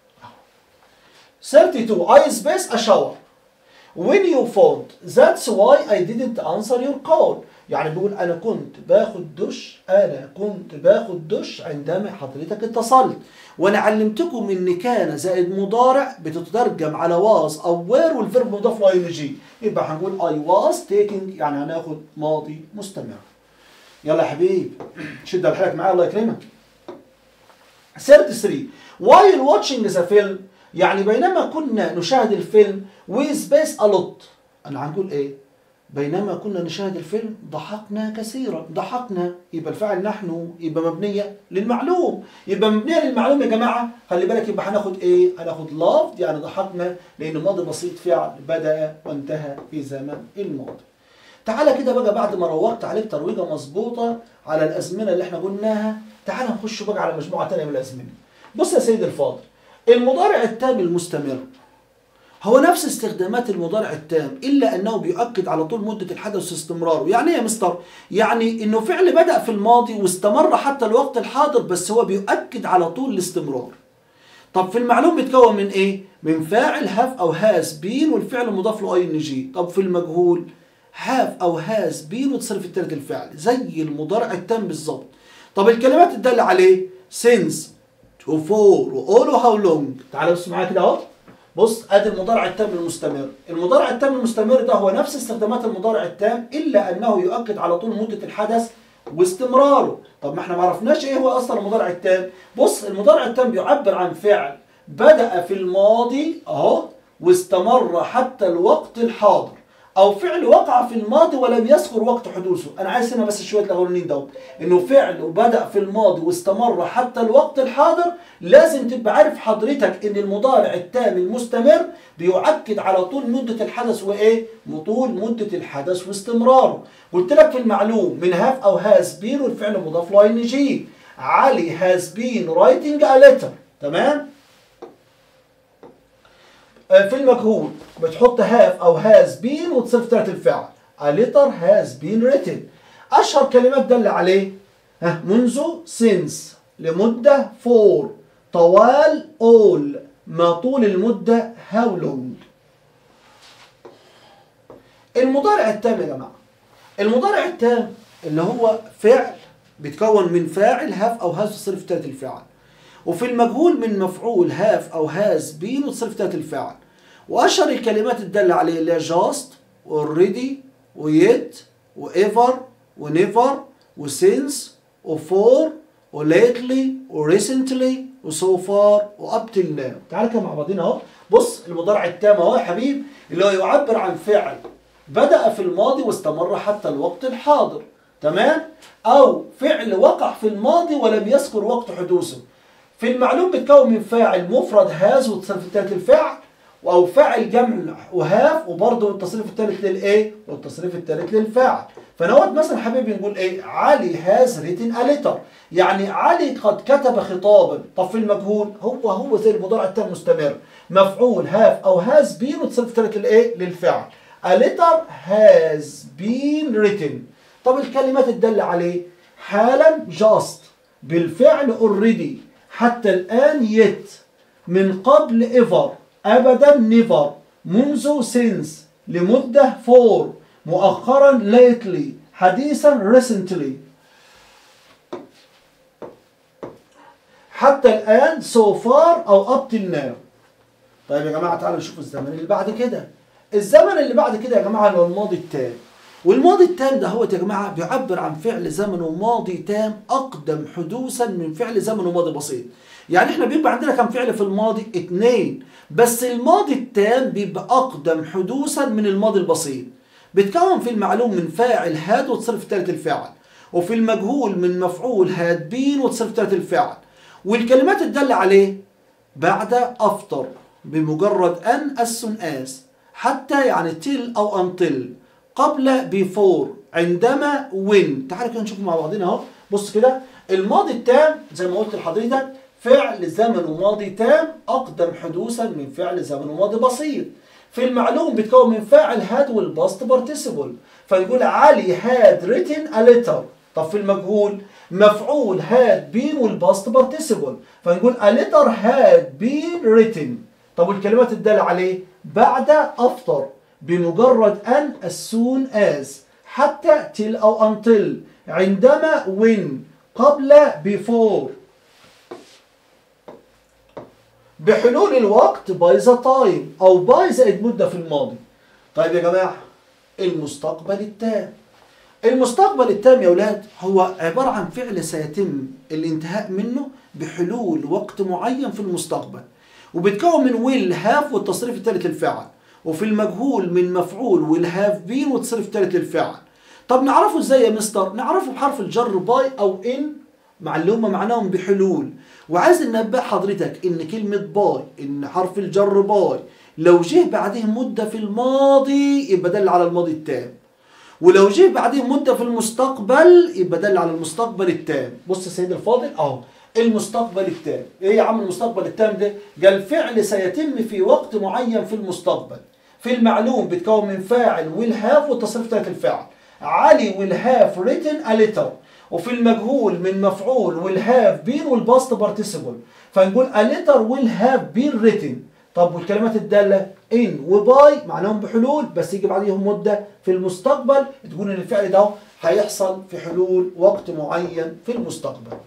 32 I space a shower when you phoned that's why I didn't answer your call يعني بيقول انا كنت باخد دش انا كنت باخد دش عندما حضرتك اتصلت وانا علمتكم ان كان زائد مضارع بتترجم على was او where والفيرب مضاف له ing يبقى هنقول I was taking يعني هناخد ماضي مستمر يلا يا حبيب شد الحلقة معايا الله يكرمك 33 while watching the film يعني بينما كنا نشاهد الفيلم we space a lot انا هنقول ايه بينما كنا نشاهد الفيلم ضحكنا كثيرا ضحكنا يبقى الفعل نحن يبقى مبنيه للمعلوم يبقى مبنيه للمعلوم يا جماعه خلي بالك يبقى هناخد ايه هناخد loved يعني ضحكنا لان ماضي بسيط فعل بدا وانتهى في زمن الماضي تعالى كده بقى بعد ما روجت عليك ترويجه مظبوطه على الازمنه اللي احنا قلناها تعالى نخش بقى على مجموعه ثانيه من الازمنه بص يا سيدي الفاضل المضارع التام المستمر هو نفس استخدامات المضارع التام الا انه بيؤكد على طول مده الحدث واستمراره يعني ايه يا مستر يعني انه فعل بدا في الماضي واستمر حتى الوقت الحاضر بس هو بيؤكد على طول الاستمرار طب في المعلوم بيتكون من ايه من فاعل هاف او هاز بين والفعل مضاف له اي ان جي طب في المجهول هاف او هاز بين وتصرف التالت الفعل زي المضارع التام بالظبط طب الكلمات الداله عليه since وفور وأول وهاو لونج تعالى بص معايا كده اهو بص ادي المضارع التام المستمر المضارع التام المستمر ده هو نفس استخدامات المضارع التام الا انه يؤكد على طول مده الحدث واستمراره طب ما احنا ما عرفناش ايه هو اصلا المضارع التام بص المضارع التام بيعبر عن فعل بدا في الماضي اهو واستمر حتى الوقت الحاضر او فعل وقع في الماضي ولم يذكر وقت حدوثه انا عايز هنا بس شويه الاولانيين دول انه فعل وبدا في الماضي واستمر حتى الوقت الحاضر لازم تبقى عارف حضرتك ان المضارع التام المستمر بيؤكد على طول مده الحدث وايه طول مده الحدث واستمراره قلت لك في المعلوم من هاف او هاز بين والفعل مضاف له ان جي علي هاز بين رايتنج ا ليتر تمام في المجهول بتحط هاف او هاز بين وتصرف تلات الفعل a letter has been written اشهر كلمات دل عليه ها منذ since لمدة for طوال all ما طول المدة how long المضارع التام يا جماعة المضارع التام اللي هو فعل بيتكون من فاعل هاف او هاز وتصرف تلات الفعل وفي المجهول من مفعول هاف او هاز بين وتصرف تلات الفعل واشهر الكلمات الداله عليه اللي هي جاست اوريدي ويت وايفر ونيفر وسينس وفور وليتلي وريسنتلي وسو فار واب تل ناو تعالى كده مع بعضينا اهو بص المضارع التام اهو يا حبيب اللي هو يعبر عن فعل بدا في الماضي واستمر حتى الوقت الحاضر تمام او فعل وقع في الماضي ولم يذكر وقت حدوثه في المعلوم بيتكون من فاعل مفرد هاز وتصرف التالت الفعل او فاعل جمع وهاف وبرضه التصريف الثالث للايه والتصريف الثالث للفاعل فنوت مثلا حبيبي نقول ايه علي هاز ريتن اليتر يعني علي قد كتب خطابا طب في المجهول هو هو زي المضارع التام مستمر مفعول هاف او هاز بين والتصريف الثالث للايه للفعل اليتر هاز بين ريتن طب الكلمات الداله عليه حالا جاست بالفعل اوريدي حتى الان يت من قبل ايفر ابدا نيفر منذ سينس لمده فور مؤخرا ليتلي حديثا recently حتى الان so far او up till now طيب يا جماعه تعالوا نشوف الزمن اللي بعد كده الزمن اللي بعد كده يا جماعه اللي هو الماضي التام والماضي التام ده هو يا جماعه بيعبر عن فعل زمنه ماضي تام اقدم حدوثا من فعل زمنه ماضي بسيط يعني احنا بيبقى عندنا كم فعل في الماضي اتنين بس الماضي التام بيبقى اقدم حدوثا من الماضي البسيط بيتكون في المعلوم من فاعل هاد وتصرف الثالث الفاعل وفي المجهول من مفعول had been وتصرف ثلاث الفعل والكلمات الدالة عليه بعد أفطر بمجرد أن as soon as حتى يعني till أو until قبل before عندما when تعالوا كده نشوف مع بعضنا اهو بص كده الماضي التام زي ما قلت لحضرتك فعل زمن ماضي تام أقدم حدوثا من فعل زمن ماضي بسيط في المعلوم بيتكون من فاعل had والباست participle فنقول علي had written a letter طب في المجهول مفعول had been والباست participle فنقول a letter had been written طب والكلمات الدالة عليه بعد after بمجرد أن as soon as حتى till أو until عندما when قبل before بحلول الوقت باي ذا تايم او باي زائد مده في الماضي طيب يا جماعه المستقبل التام المستقبل التام يا اولاد هو عباره عن فعل سيتم الانتهاء منه بحلول وقت معين في المستقبل وبيتكون من ويل هاف والتصريف الثالث الفعل وفي المجهول من مفعول ويل هاف بين والتصريف الثالث الفعل طب نعرفه ازاي يا مستر نعرفه بحرف الجر باي او ان مع اللي هم معناهم بحلول وعايز ننبه حضرتك ان كلمة باي ان حرف الجر باي لو جه بعديه مدة في الماضي يبقى دل على الماضي التام ولو جه بعديه مدة في المستقبل يبقى دل على المستقبل التام بص يا سيدي الفاضل اهو المستقبل التام ايه يا عم المستقبل التام ده قال فعل سيتم في وقت معين في المستقبل في المعلوم بيتكون من فاعل ويل هاف والتصريف ثلاث الفعل علي ويل هاف written a letter وفي المجهول من مفعول will have been والباست participle فنقول a letter will have been written طب والكلمات الدالة in وباي معناهم بحلول بس يجي بعديهم مدة في المستقبل تقول ان الفعل ده هيحصل في حلول وقت معين في المستقبل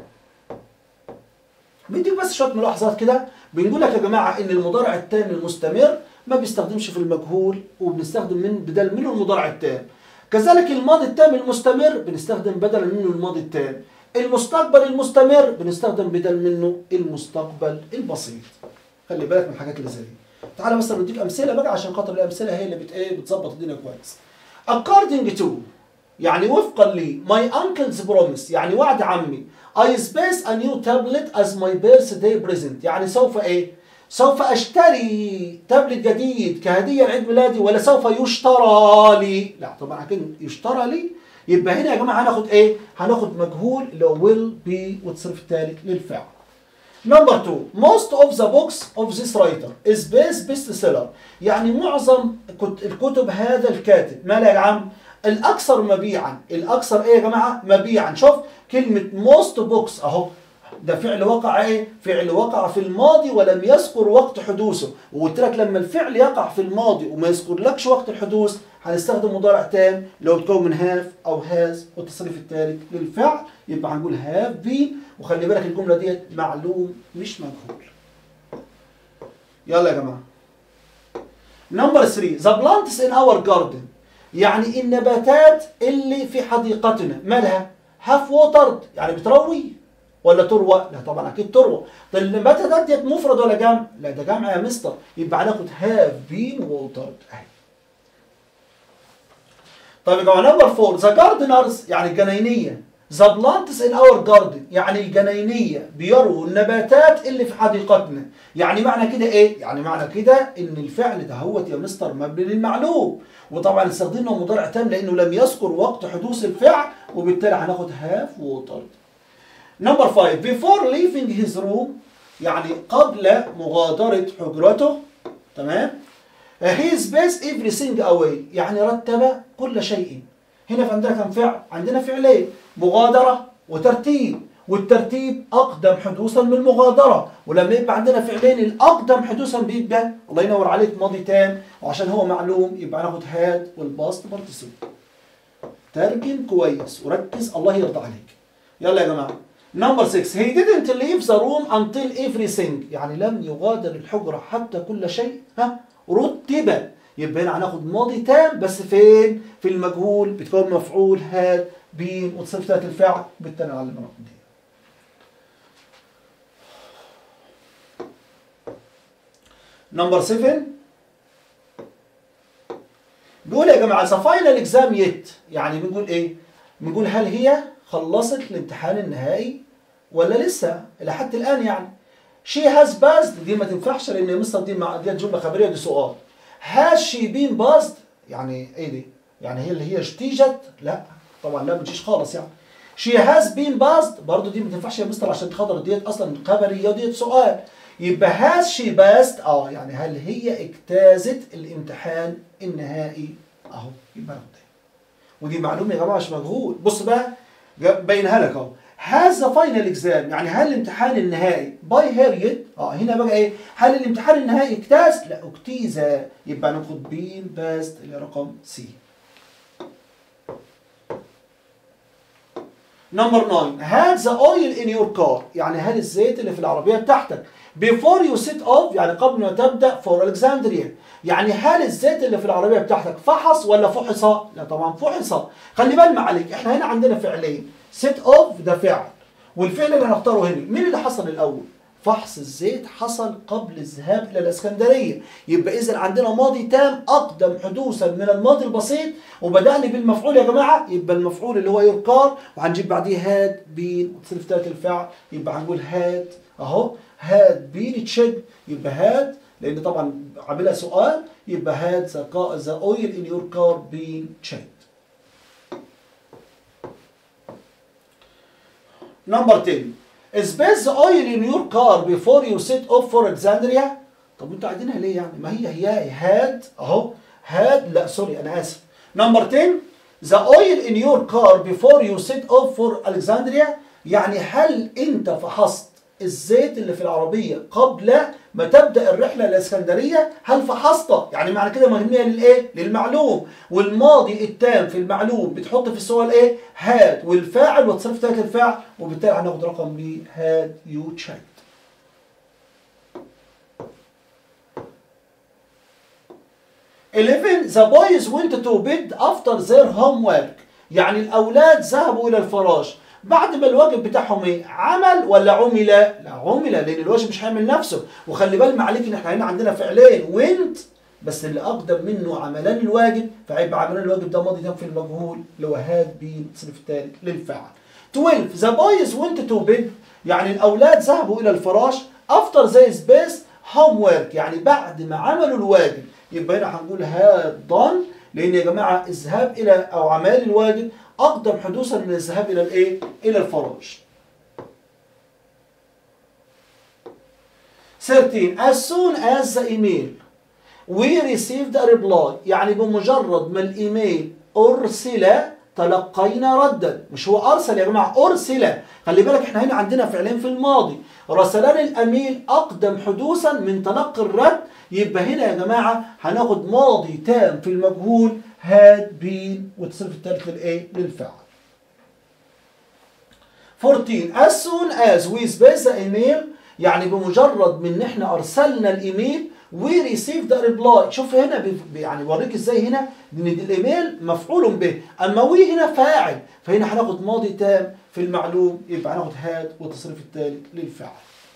بنديك بس شوية ملاحظات كده بنقول لك يا جماعة ان المضارع التام المستمر ما بيستخدمش في المجهول وبنستخدم من بدل منه المضارع التام كذلك الماضي التام المستمر بنستخدم بدلا منه الماضي التام المستقبل المستمر بنستخدم بدل منه المستقبل البسيط خلي بالك من الحاجات اللي زي دي تعالى مثلا نديك امثله بقى عشان خاطر الامثله هي اللي بت ايه بتظبط الدنيا كويس according to يعني وفقا لي my uncle's promise يعني وعد عمي I space a new tablet as my birthday present يعني سوف ايه سوف اشتري تابلت جديد كهديه لعيد ميلادي ولا سوف يشترى لي لا طبعا كده يشترى لي يبقى هنا يا جماعه هناخد ايه هناخد مجهول اللي هو will be والتصريف الثالث للفعل نمبر 2 most of the books of this writer is best bestseller يعني معظم الكتب هذا الكاتب ما لا يا عم الاكثر مبيعا الاكثر ايه يا جماعه مبيعا شوف كلمه most books اهو ده فعل وقع ايه؟ فعل وقع في الماضي ولم يذكر وقت حدوثه، وقلت لك لما الفعل يقع في الماضي وما يذكرلكش وقت الحدوث هنستخدم مضارع تام لو تكون من هاف او هاز والتصريف الثالث للفعل يبقى هنقول هاف بين وخلي بالك الجمله ديت معلوم مش مجهول. يلا يا جماعه. نمبر 3 ذا بلانتس ان اور جاردن يعني النباتات اللي في حديقتنا مالها؟ هاف ووترد يعني بتروي ولا تروى؟ لا طبعا اكيد تروى. طب النباتات ديت مفرد ولا جمع؟ لا ده جمع يا مستر يبقى هناخد هاف بين ووترد اهي. طيب يا جماعه نمبر 4 ذا جاردنرز يعني الجناينيه ذا بلانتس ان اور جاردن يعني الجناينيه بيروا النباتات اللي في حديقتنا يعني معنى كده ايه يعني معنى كده ان الفعل ده هوت يا مستر مبني للمعلوم وطبعا استخدمنا مضارع تام لانه لم يذكر وقت حدوث الفعل وبالتالي هناخد هاف ووترد نمبر 5 before leaving his room يعني قبل مغادرة حجرته تمام he space everything away يعني رتب كل شيء هنا في عندنا كم فعل عندنا فعلين مغادرة وترتيب والترتيب أقدم حدوثا من المغادرة ولما يبقى عندنا فعلين الأقدم حدوثا بيبقى الله ينور عليك ماضي تام وعشان هو معلوم يبقى ناخد هاد والباست بارتيسيب ترجم كويس وركز الله يرضى عليك يلا يا جماعة نمبر 6 he didn't leave the room until everything يعني لم يغادر الحجرة حتى كل شيء ها رتب يبقى هنا هناخد ماضي تام بس فين في المجهول بتكون مفعول هاد بين وتصرف ثلاث الفعل بالتالي على المناطق دي نمبر 7 بيقول يا جماعه ذا فاينل اكزام يت يعني بنقول ايه بنقول هل هي خلصت الامتحان النهائي ولا لسه الى حد الان يعني she has passed دي ما تنفعش لان يا مستر دي مع دي جمله خبريه دي سؤال has she been passed يعني ايه دي يعني هي اللي هي اجتيجت لا طبعا لا بتجيش خالص يعني she has been passed برضه دي ما تنفعش يا مستر عشان خاطر ديت اصلا خبريه وديت سؤال يبقى has she passed اه يعني هل هي اجتازت الامتحان النهائي اهو يبقى نقطة. ودي معلومه يا جماعه مش مجهول بص بقى بينها لك اهو has the final exam يعني هل الامتحان النهائي باي هاريت اه هنا بقى ايه هل الامتحان النهائي اجتاز لا اجتيز يبقى ناخد بين باست اللي رقم سي نمبر 9 had the oil in your car يعني هل الزيت اللي في العربية بتاعتك before you set off يعني قبل ما تبدأ for Alexandria يعني هل الزيت اللي في العربية بتاعتك فحص ولا فحص؟ لا طبعا فحص خلي بالنا عليك احنا هنا عندنا فعلين set off ده فعل والفعل اللي هنختاره هنا مين اللي حصل الأول؟ فحص الزيت حصل قبل الذهاب إلى الإسكندرية يبقى إذا عندنا ماضي تام أقدم حدوثا من الماضي البسيط وبدأنا بالمفعول يا جماعة يبقى المفعول اللي هو يركار وهنجيب بعديه هاد بين وتصرف ثالث الفعل يبقى هنقول هاد أهو هاد بين تشد يبقى هاد لأن طبعا عاملها سؤال يبقى هاد ذا اويل ان يور كار بين تشد نمبر 10 Space the oil in your car before you set off for Alexandria طب انتوا عايزينها ليه يعني ما هي هي هاد اهو هاد لا سوري انا اسف نمبر 10 the oil in your car before you set off for Alexandria يعني هل انت فحصت الزيت اللي في العربية قبل ما تبدأ الرحلة الإسكندرية هل فحصت يعني معنى كده مهمية للإيه؟ للمعلوم والماضي التام في المعلوم بتحط في السؤال إيه؟ هاد والفاعل وتصرف ثلاثة الفاعل وبالتالي هناخد رقم ب هاد يو تشيك 11 the boys went to bed after their homework يعني الأولاد ذهبوا إلى الفراش بعد ما الواجب بتاعهم ايه عمل ولا عمل لا عمل لان الواجب مش هيعمل نفسه وخلي بالك عليك ان احنا هنا عندنا فعلين وينت بس اللي اقدم منه عملان الواجب فهيبقى عملان الواجب ده ماضي تام في المجهول اللي هو هاد بين الصنف الثالث للفعل 12 the boys went to bed يعني الاولاد ذهبوا الى الفراش after the space homework يعني بعد ما عملوا الواجب يبقى هنا هنقول هاد done لان يا جماعه الذهاب الى او اعمال الواجب اقدم حدوثا من الذهاب الى الايه الى الفراش 13 as soon as the email we received a reply يعني بمجرد ما الايميل ارسل تلقينا ردا مش هو ارسل يا جماعه ارسل خلي بالك احنا هنا عندنا فعلين في الماضي رسلان الاميل اقدم حدوثا من تلقي الرد يبقى هنا يا جماعه هناخد ماضي تام في المجهول had been والتصريف الثالث للايه للفعل 14 as soon as we space the email يعني بمجرد من ان احنا ارسلنا الايميل we received a reply شوف هنا بي يعني بوريك ازاي هنا ان الايميل مفعول به اما وي هنا فاعل فهنا هناخد ماضي تام في المعلوم يبقى هناخد هاد والتصريف الثالث للفعل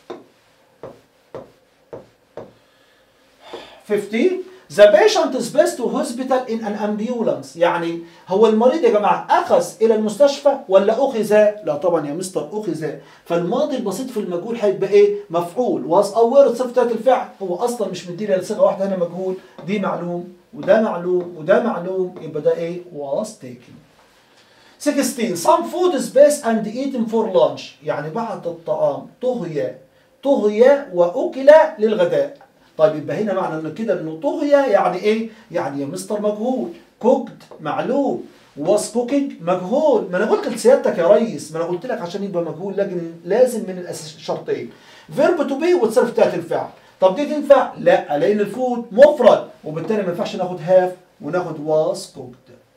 15 The patient is best to hospital in an ambulance يعني هو المريض يا جماعة أخذ إلى المستشفى ولا أخذ لا طبعا يا مستر أخذ فالماضي البسيط في المجهول هيبقى إيه مفعول was aware صفة الفعل هو أصلا مش مدينا صيغة واحدة هنا مجهول دي معلوم وده معلوم وده معلوم يبقى ده إيه was taken 16 some food is best and eaten for lunch يعني بعد الطعام طهي طهي وأكل للغداء طيب يبقى هنا معنى ان كده انه طغي يعني ايه؟ يعني يا مستر مجهول كوكد معلوم واس كوكينج مجهول ما انا قلت لسيادتك يا ريس ما انا قلت لك عشان يبقى مجهول لكن لازم من الاساس شرطين فيرب تو بي وتصرف تحت الفعل طب دي تنفع؟ لا لان الفود مفرد وبالتالي ما ينفعش ناخد هاف وناخد واس كوكد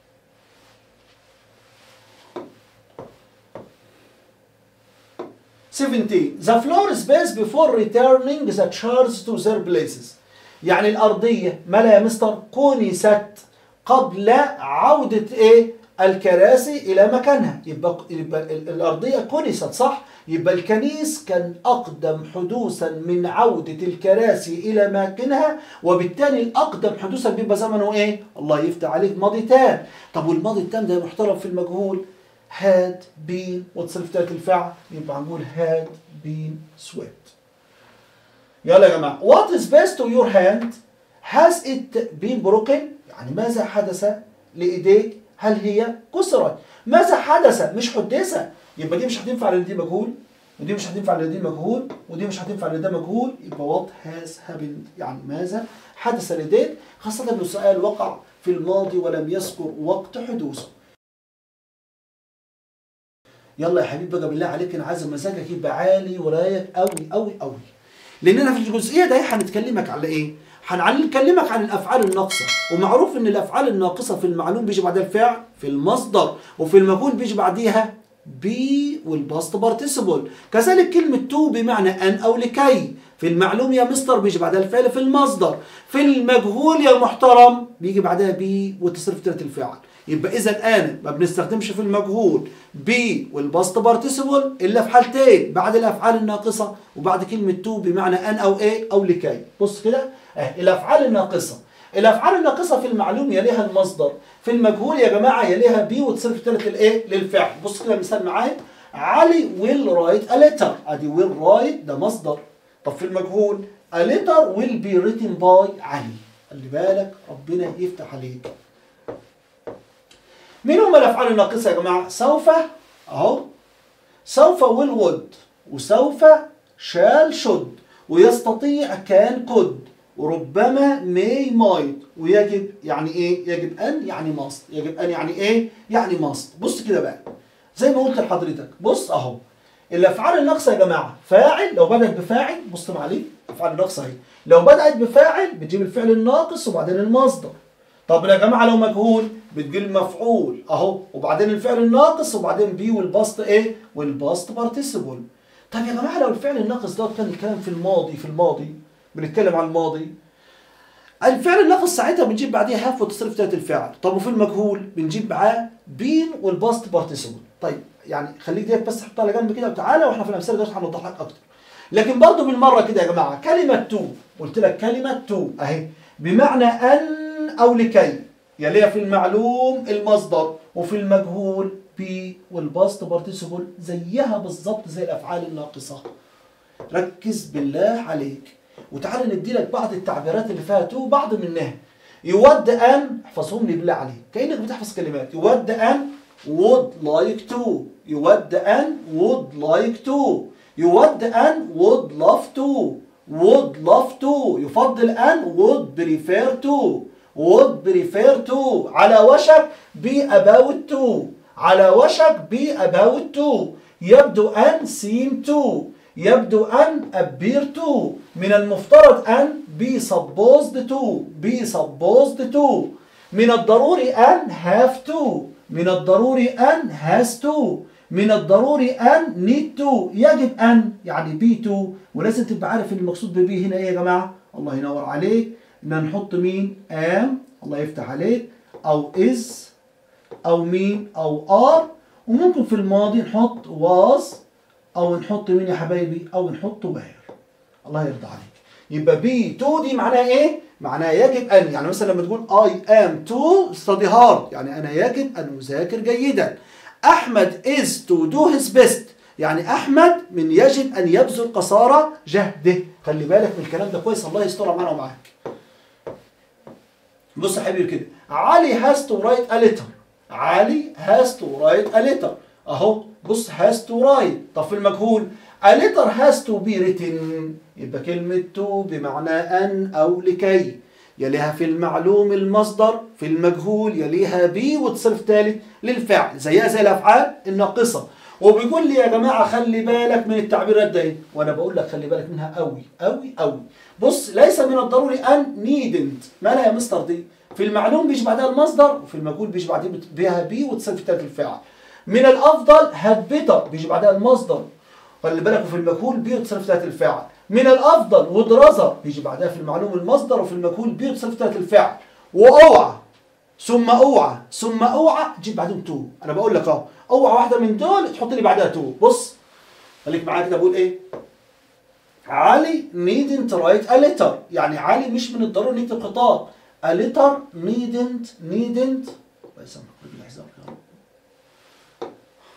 17 The floor space before returning the chairs to their places يعني الأرضية ملا يا مستر كنست قبل عودة إيه الكراسي إلى مكانها يبقى, يبقى الأرضية كنست صح يبقى الكنيس كان أقدم حدوثا من عودة الكراسي إلى مكانها وبالتالي الأقدم حدوثا بيبقى زمنه إيه الله يفتح عليك ماضي تام طب والماضي التام ده محترم في المجهول had been وتصرف تالت الفعل يبقى هنقول had been swept يلا يا جماعة what is best to your hand has it been broken يعني ماذا حدث لإيديك هل هي كسرت ماذا حدث مش حدث يبقى دي مش هتنفع لان دي مجهول ودي مش هتنفع لان دي مجهول ودي مش هتنفع لان ده مجهول يبقى what has happened يعني ماذا حدث لإيديك خاصة انه سؤال وقع في الماضي ولم يذكر وقت حدوثه يلا يا حبيبي بقى بالله عليك انا عايز مزاجك يبقى عالي ورايق قوي قوي قوي لاننا في الجزئيه دي هنتكلمك على ايه هنكلمك عن الافعال الناقصه ومعروف ان الافعال الناقصه في المعلوم بيجي بعدها الفعل في المصدر وفي المجهول بيجي بعديها بي والباست بارتيسيبل كذلك كلمه تو بمعنى ان او لكي في المعلوم يا مستر بيجي بعدها الفعل في المصدر في المجهول يا محترم بيجي بعدها بي وتصرف تلت الفعل يبقى اذا انا ما بنستخدمش في المجهول بي والباست بارتيسيبل الا في حالتين بعد الافعال الناقصه وبعد كلمه تو بمعنى ان او ايه او لكي بص كده اه الافعال الناقصه الافعال الناقصه في المعلوم يليها المصدر في المجهول يا جماعه يليها بي وتصرف تلت الايه للفعل بص كده مثال معايا علي ويل رايت ا ليتر ادي ويل رايت ده مصدر طب في المجهول a letter will be written by علي خلي بالك ربنا يفتح عليك مين هم الافعال الناقصه يا جماعه سوف اهو سوف will would وسوف shall should ويستطيع كان could وربما may might ويجب يعني ايه يجب ان يعني must يجب ان يعني ايه يعني must بص كده بقى زي ما قلت لحضرتك بص اهو الافعال الناقصه يا جماعه فاعل لو بدات بفاعل بص معلي الافعال الناقصه اهي لو بدات بفاعل بتجيب الفعل الناقص وبعدين المصدر طب يا جماعه لو مجهول بتجيب المفعول اهو وبعدين الفعل الناقص وبعدين بي والباست ايه والباست بارتيسيبل طب يا جماعه لو الفعل الناقص دوت كان الكلام في الماضي في الماضي بنتكلم عن الماضي الفعل الناقص ساعتها بنجيب بعديه هاف وتصريف تلات الفعل طب وفي المجهول بنجيب معاه بين والباست بارتيسيبل طيب يعني خليك ديت بس حطها على جنب كده وتعالى واحنا في الامثله دي هنوضح لك اكتر لكن برضه بالمره كده يا جماعه كلمه تو قلت لك كلمه تو اهي بمعنى ان او لكي يليها في المعلوم المصدر وفي المجهول بي والباست بارتيسيبل زيها بالظبط زي الافعال الناقصه ركز بالله عليك وتعالى ندي لك بعض التعبيرات اللي فيها تو بعض منها يود ان احفظهم لي بالله عليك كانك بتحفظ كلمات يود ان would like to يود أن would like to يود أن would love to would love to يفضل أن would prefer to would prefer to على وشك be about to على وشك be about to يبدو أن seem to يبدو أن appear to من المفترض أن be supposed to be supposed to من الضروري أن have to من الضروري أن has to من الضروري أن need to يجب أن يعني be to ولازم تبقى عارف إن المقصود ببي هنا إيه يا جماعة الله ينور عليك إن نحط مين am الله يفتح عليك أو is أو مين أو are وممكن في الماضي نحط was أو نحط مين يا حبايبي أو نحط where الله يرضى عليك يبقى be to دي معناها إيه معناها يجب أن يعني مثلا لما تقول I am to study hard يعني أنا يجب أن أذاكر جيدا أحمد is to do his best يعني أحمد من يجب أن يبذل قصارى جهده خلي بالك من الكلام ده كويس الله يستر معانا ومعاك بص يا حبيبي كده علي has to write a letter علي has to write a letter أهو بص has to write طب في المجهول a letter has to be written يبقى كلمة to بمعنى أن أو لكي يليها في المعلوم المصدر في المجهول يليها بي وتصرف ثالث للفعل زيها زي الأفعال الناقصة وبيقول لي يا جماعة خلي بالك من التعبيرات دي وأنا بقول لك خلي بالك منها قوي قوي قوي بص ليس من الضروري أن needn't مالها يا مستر دي في المعلوم بيجي بعدها المصدر وفي المجهول بيجي بعدها بي وتصرف ثالث الفعل من الأفضل had better بيجي بعدها المصدر خلي بالك وفي المجهول بي وتصرف ثلاث الفعل من الافضل ودراسه بيجي بعدها في المعلوم المصدر وفي المجهول بي وتصرف ثلاث الفعل واوعى ثم اوعى ثم اوعى تجيب بعدهم تو انا بقول لك اهو اوعى واحده من دول تحط لي بعدها تو بص خليك معايا كده بقول ايه علي needn't write a letter يعني علي مش من الضروري نكتب خطاب a letter needn't needn't الله يسامحك بالحزام يا رب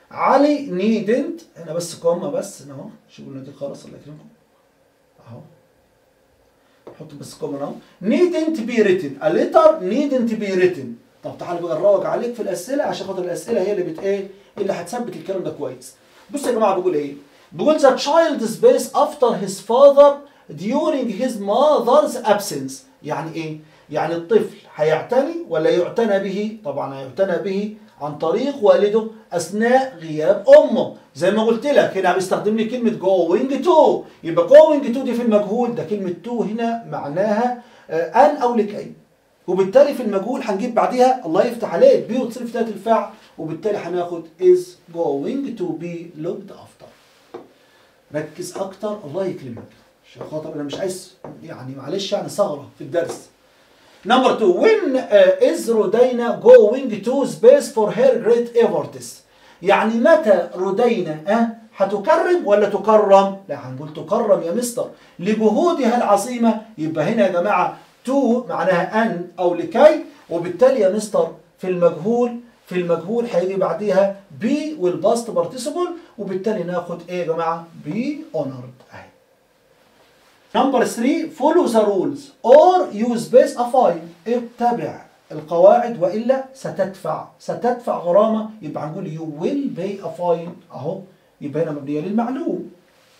علي نيدنت هنا بس كوما بس هنا اهو شوفوا دي خالص الله يكرمكم اهو حط بس كوما اهو needn't be written a letter needn't be written طب تعالى بقى نروج عليك في الاسئله عشان خاطر الاسئله هي اللي بت ايه اللي هتثبت الكلام ده كويس بص يا جماعه بيقول ايه بيقول the child space after his father during his mother's absence يعني ايه يعني الطفل هيعتني ولا يعتنى به طبعا هيعتنى به عن طريق والده اثناء غياب امه زي ما قلت لك هنا بيستخدم لي كلمه going to يبقى going to دي في المجهول ده كلمه to هنا معناها ان او لكي وبالتالي في المجهول هنجيب بعديها الله يفتح عليك بي وتصرف ثلاث الفعل وبالتالي هناخد is going to be looked after ركز اكتر الله يكرمك عشان خاطر انا مش عايز يعني معلش يعني ثغره في الدرس نمبر 2 when uh, is رودينا going to space for her great efforts يعني متى رودينا أه هتكرم ولا تكرم لا هنقول تكرم يا مستر لجهودها العظيمة يبقى هنا يا جماعة تو معناها أن أو لكي وبالتالي يا مستر في المجهول في المجهول هيجي بعديها بي والباست بارتيسيبل وبالتالي ناخد ايه يا جماعة بي honored اهي نمبر 3 follow the rules or use space a fine اتبع القواعد والا ستدفع ستدفع غرامه يبقى هنقول you will pay a fine اهو يبقى هنا مبنيه للمعلوم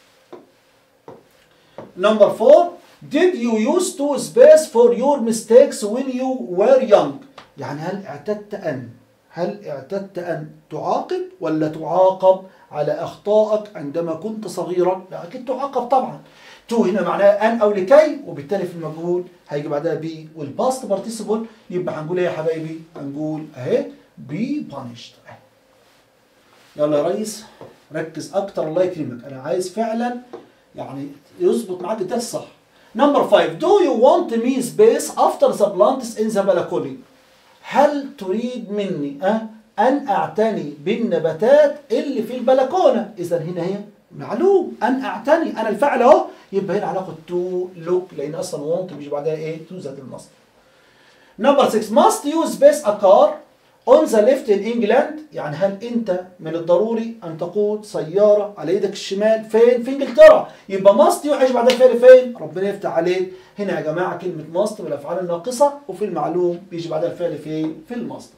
نمبر 4 did you use to space for your mistakes when you were young يعني هل اعتدت ان هل اعتدت ان تعاقب ولا تعاقب على اخطائك عندما كنت صغيرا لا اكيد تعاقب طبعا تو هنا معناها ان او لكي وبالتالي في المجهول هيجي بعدها بي والباست بارتيسيبل يبقى هنقول ايه يا حبايبي هنقول اهي بي بانشد يلا يا ريس ركز اكتر الله يكرمك انا عايز فعلا يعني يظبط معاك الدرس صح نمبر 5 do you want me space after the plants in the balcony هل تريد مني أه ان اعتني بالنباتات اللي في البلكونه اذا هنا هي معلوم ان اعتني انا الفعل اهو يبقى هنا هناخد تو لوك لان اصلا وونت بيجي بعدها ايه تو ذات المصدر نمبر 6 must use space a car on the left in England يعني هل انت من الضروري ان تقود سياره على ايدك الشمال فين في انجلترا يبقى must يوحش بعدها الفعل فين ربنا يفتح عليك هنا يا جماعه كلمه must بالافعال الناقصه وفي المعلوم بيجي بعدها الفعل فين في المصدر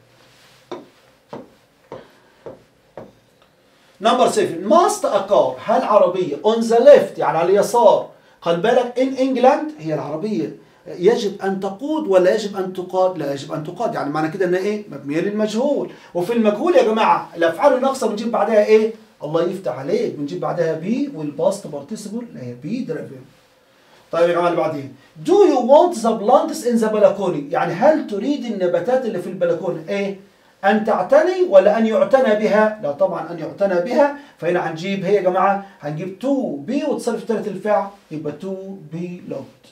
نمبر 7 ماست a car هل عربية on the left يعني على اليسار خلي بالك in England هي العربية يجب أن تقود ولا يجب أن تقاد؟ لا يجب أن تقاد يعني معنى كده إنها إيه؟ مبنية للمجهول وفي المجهول يا جماعة الأفعال الناقصة بنجيب بعدها إيه؟ الله يفتح عليك بنجيب بعدها بي والباست بارتيسيبل اللي هي بي دريفن طيب يا جماعة اللي بعدين Do you want the plants in the balcony؟ يعني هل تريد النباتات اللي في البلكونة إيه؟ أن تعتني ولا أن يعتنى بها؟ لا طبعا أن يعتنى بها فهنا هنجيب هي يا جماعة هنجيب تو بي وتصرف ثالث الفعل يبقى تو بي لوكد.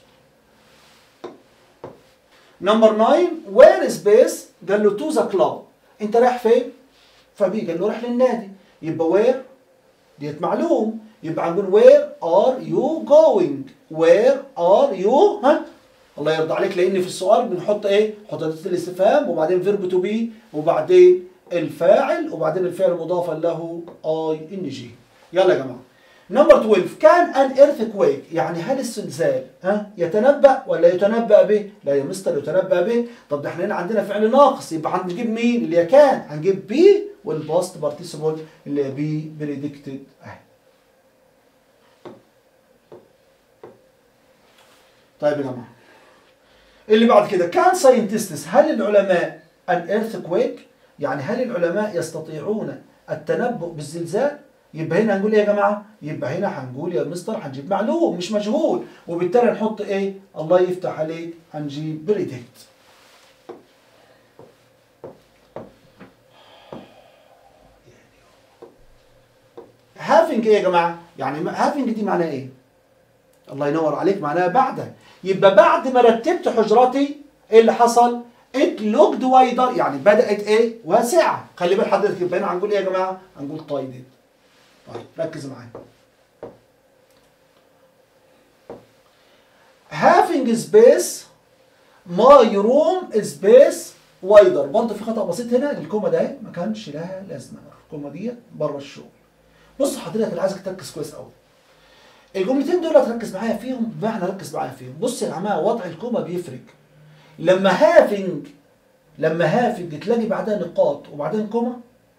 نمبر 9 وير سبيس قال له تو ذا كلاب أنت رايح فين؟ فبي قال له رايح للنادي يبقى وير ديت معلوم يبقى هنقول وير ار يو جوينج وير ار يو ها الله يرضى عليك لان في السؤال بنحط ايه نحط اداه الاستفهام وبعدين فيرب تو بي وبعدين الفاعل وبعدين الفعل مضافا له اي ان جي يلا يا جماعه نمبر 12 كان ان ايرثكويك يعني هل الزلزال ها يتنبأ ولا يتنبأ به؟ لا يا مستر يتنبأ به، طب ده احنا هنا عندنا فعل ناقص يبقى هنجيب مين؟ اللي هي كان هنجيب بي والباست بارتيسيبل اللي هي بي بريدكتد اهي. طيب يا جماعه اللي بعد كده كان ساينتستس هل العلماء ان ايرثكويك يعني هل العلماء يستطيعون التنبؤ بالزلزال يبقى هنا هنقول ايه يا جماعه يبقى هنا هنقول يا مستر هنجيب معلوم مش مجهول وبالتالي نحط ايه الله يفتح عليك هنجيب بريدكت هافينج ايه يا جماعه يعني هافينج دي معناها ايه الله ينور عليك معناها بعد يبقى بعد ما رتبت حجرتي ايه اللي حصل ات لوكد وايدر يعني بدات ايه واسعه خلي بال حضرتك يبقى هنا هنقول ايه يا جماعه هنقول تايدد طيب ركز معايا having space my room space wider برضه في خطأ بسيط هنا الكومة ده ما كانش لها لازمة الكومه ديت بره الشغل بص حضرتك انا عايزك تركز كويس قوي الجملتين دول تركز معايا فيهم بمعنى ركز معايا فيهم بص يا جماعه وضع الكومه بيفرق لما هافنج لما هافنج تلاقي بعدها نقاط وبعدين كومه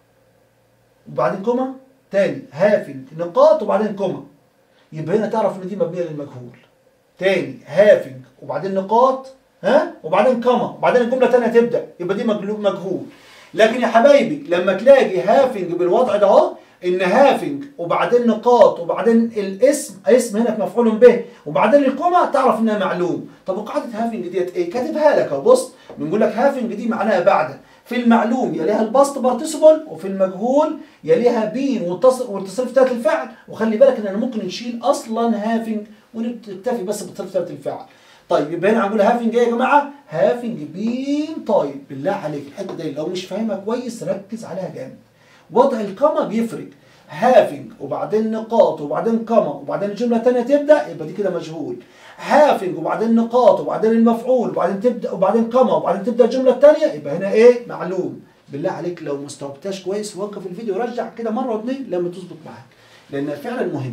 وبعدين كومه تاني هافنج نقاط وبعدين كومه يبقى هنا تعرف ان دي مبنيه للمجهول تاني هافنج وبعدين نقاط ها وبعدين كومه وبعدين الجمله الثانيه تبدا يبقى دي مجلو- مجهول لكن يا حبايبي لما تلاقي هافنج بالوضع ده اهو ان هافنج وبعدين نقاط وبعدين الاسم اسم هنا مفعول به وبعدين الكومه تعرف انها معلوم طب وقاعده هافنج ديت ايه كاتبها لك اهو بص بنقول لك هافنج دي معناها بعد في المعلوم يليها الباست بارتيسيبل وفي المجهول يليها بين والتص- والتصريف ثلاث الفعل وخلي بالك ان انا ممكن نشيل اصلا هافنج ونكتفي بس بالتصريف ثلاث الفعل طيب يبقى هنا هنقول هافنج ايه يا جماعه هافنج بين طيب بالله عليك الحته دي لو مش فاهمها كويس ركز عليها جامد وضع الكما بيفرق هافنج وبعدين نقاط وبعدين كما وبعدين الجمله الثانيه تبدا يبقى دي كده مجهول هافنج وبعدين نقاط وبعدين المفعول وبعدين تبدا وبعدين كما وبعدين تبدا الجمله الثانيه يبقى هنا ايه معلوم بالله عليك لو ما استوعبتهاش كويس وقف الفيديو ورجع كده مره واثنين لما تظبط معاك لان فعلا مهم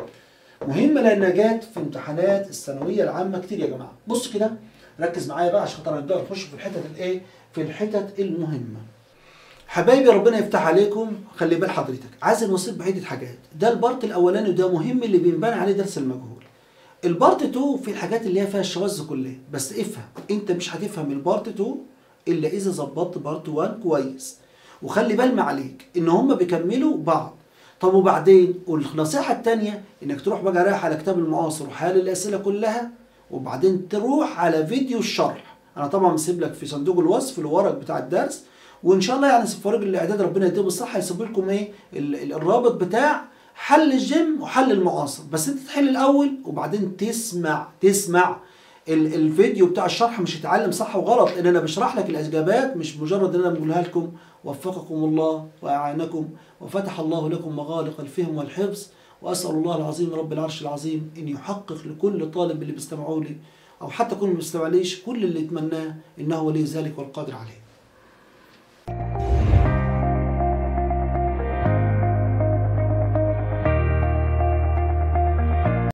مهمه لانها جت في امتحانات الثانويه العامه كتير يا جماعه بص كده ركز معايا بقى عشان خاطر نبدا نخش في الحتت الايه في الحتت المهمه حبايبي ربنا يفتح عليكم خلي بال حضرتك عايز نوصيك بعده حاجات ده البارت الاولاني وده مهم اللي بينبني عليه درس المجهول البارت 2 في الحاجات اللي هي فيها الشواذ كلها بس افهم انت مش هتفهم البارت 2 الا اذا ظبطت بارت 1 كويس وخلي بال ما عليك ان هم بيكملوا بعض طب وبعدين والنصيحه الثانيه انك تروح بقى رايح على كتاب المعاصر وحل الاسئله كلها وبعدين تروح على فيديو الشرح انا طبعا مسيب لك في صندوق الوصف الورق بتاع الدرس وان شاء الله يعني فريق الاعداد ربنا يديهم الصحه يسيب لكم ايه ال- ال- الرابط بتاع حل الجيم وحل المعاصر بس انت تحل الاول وبعدين تسمع تسمع ال- الفيديو بتاع الشرح مش هتتعلم صح وغلط ان انا بشرح لك الاجابات مش مجرد ان انا بقولها لكم وفقكم الله واعانكم وفتح الله لكم مغالق الفهم والحفظ واسال الله العظيم رب العرش العظيم ان يحقق لكل طالب اللي بيستمعوا لي او حتى كل اللي ما بيستمعليش كل اللي يتمناه انه ولي ذلك والقادر عليه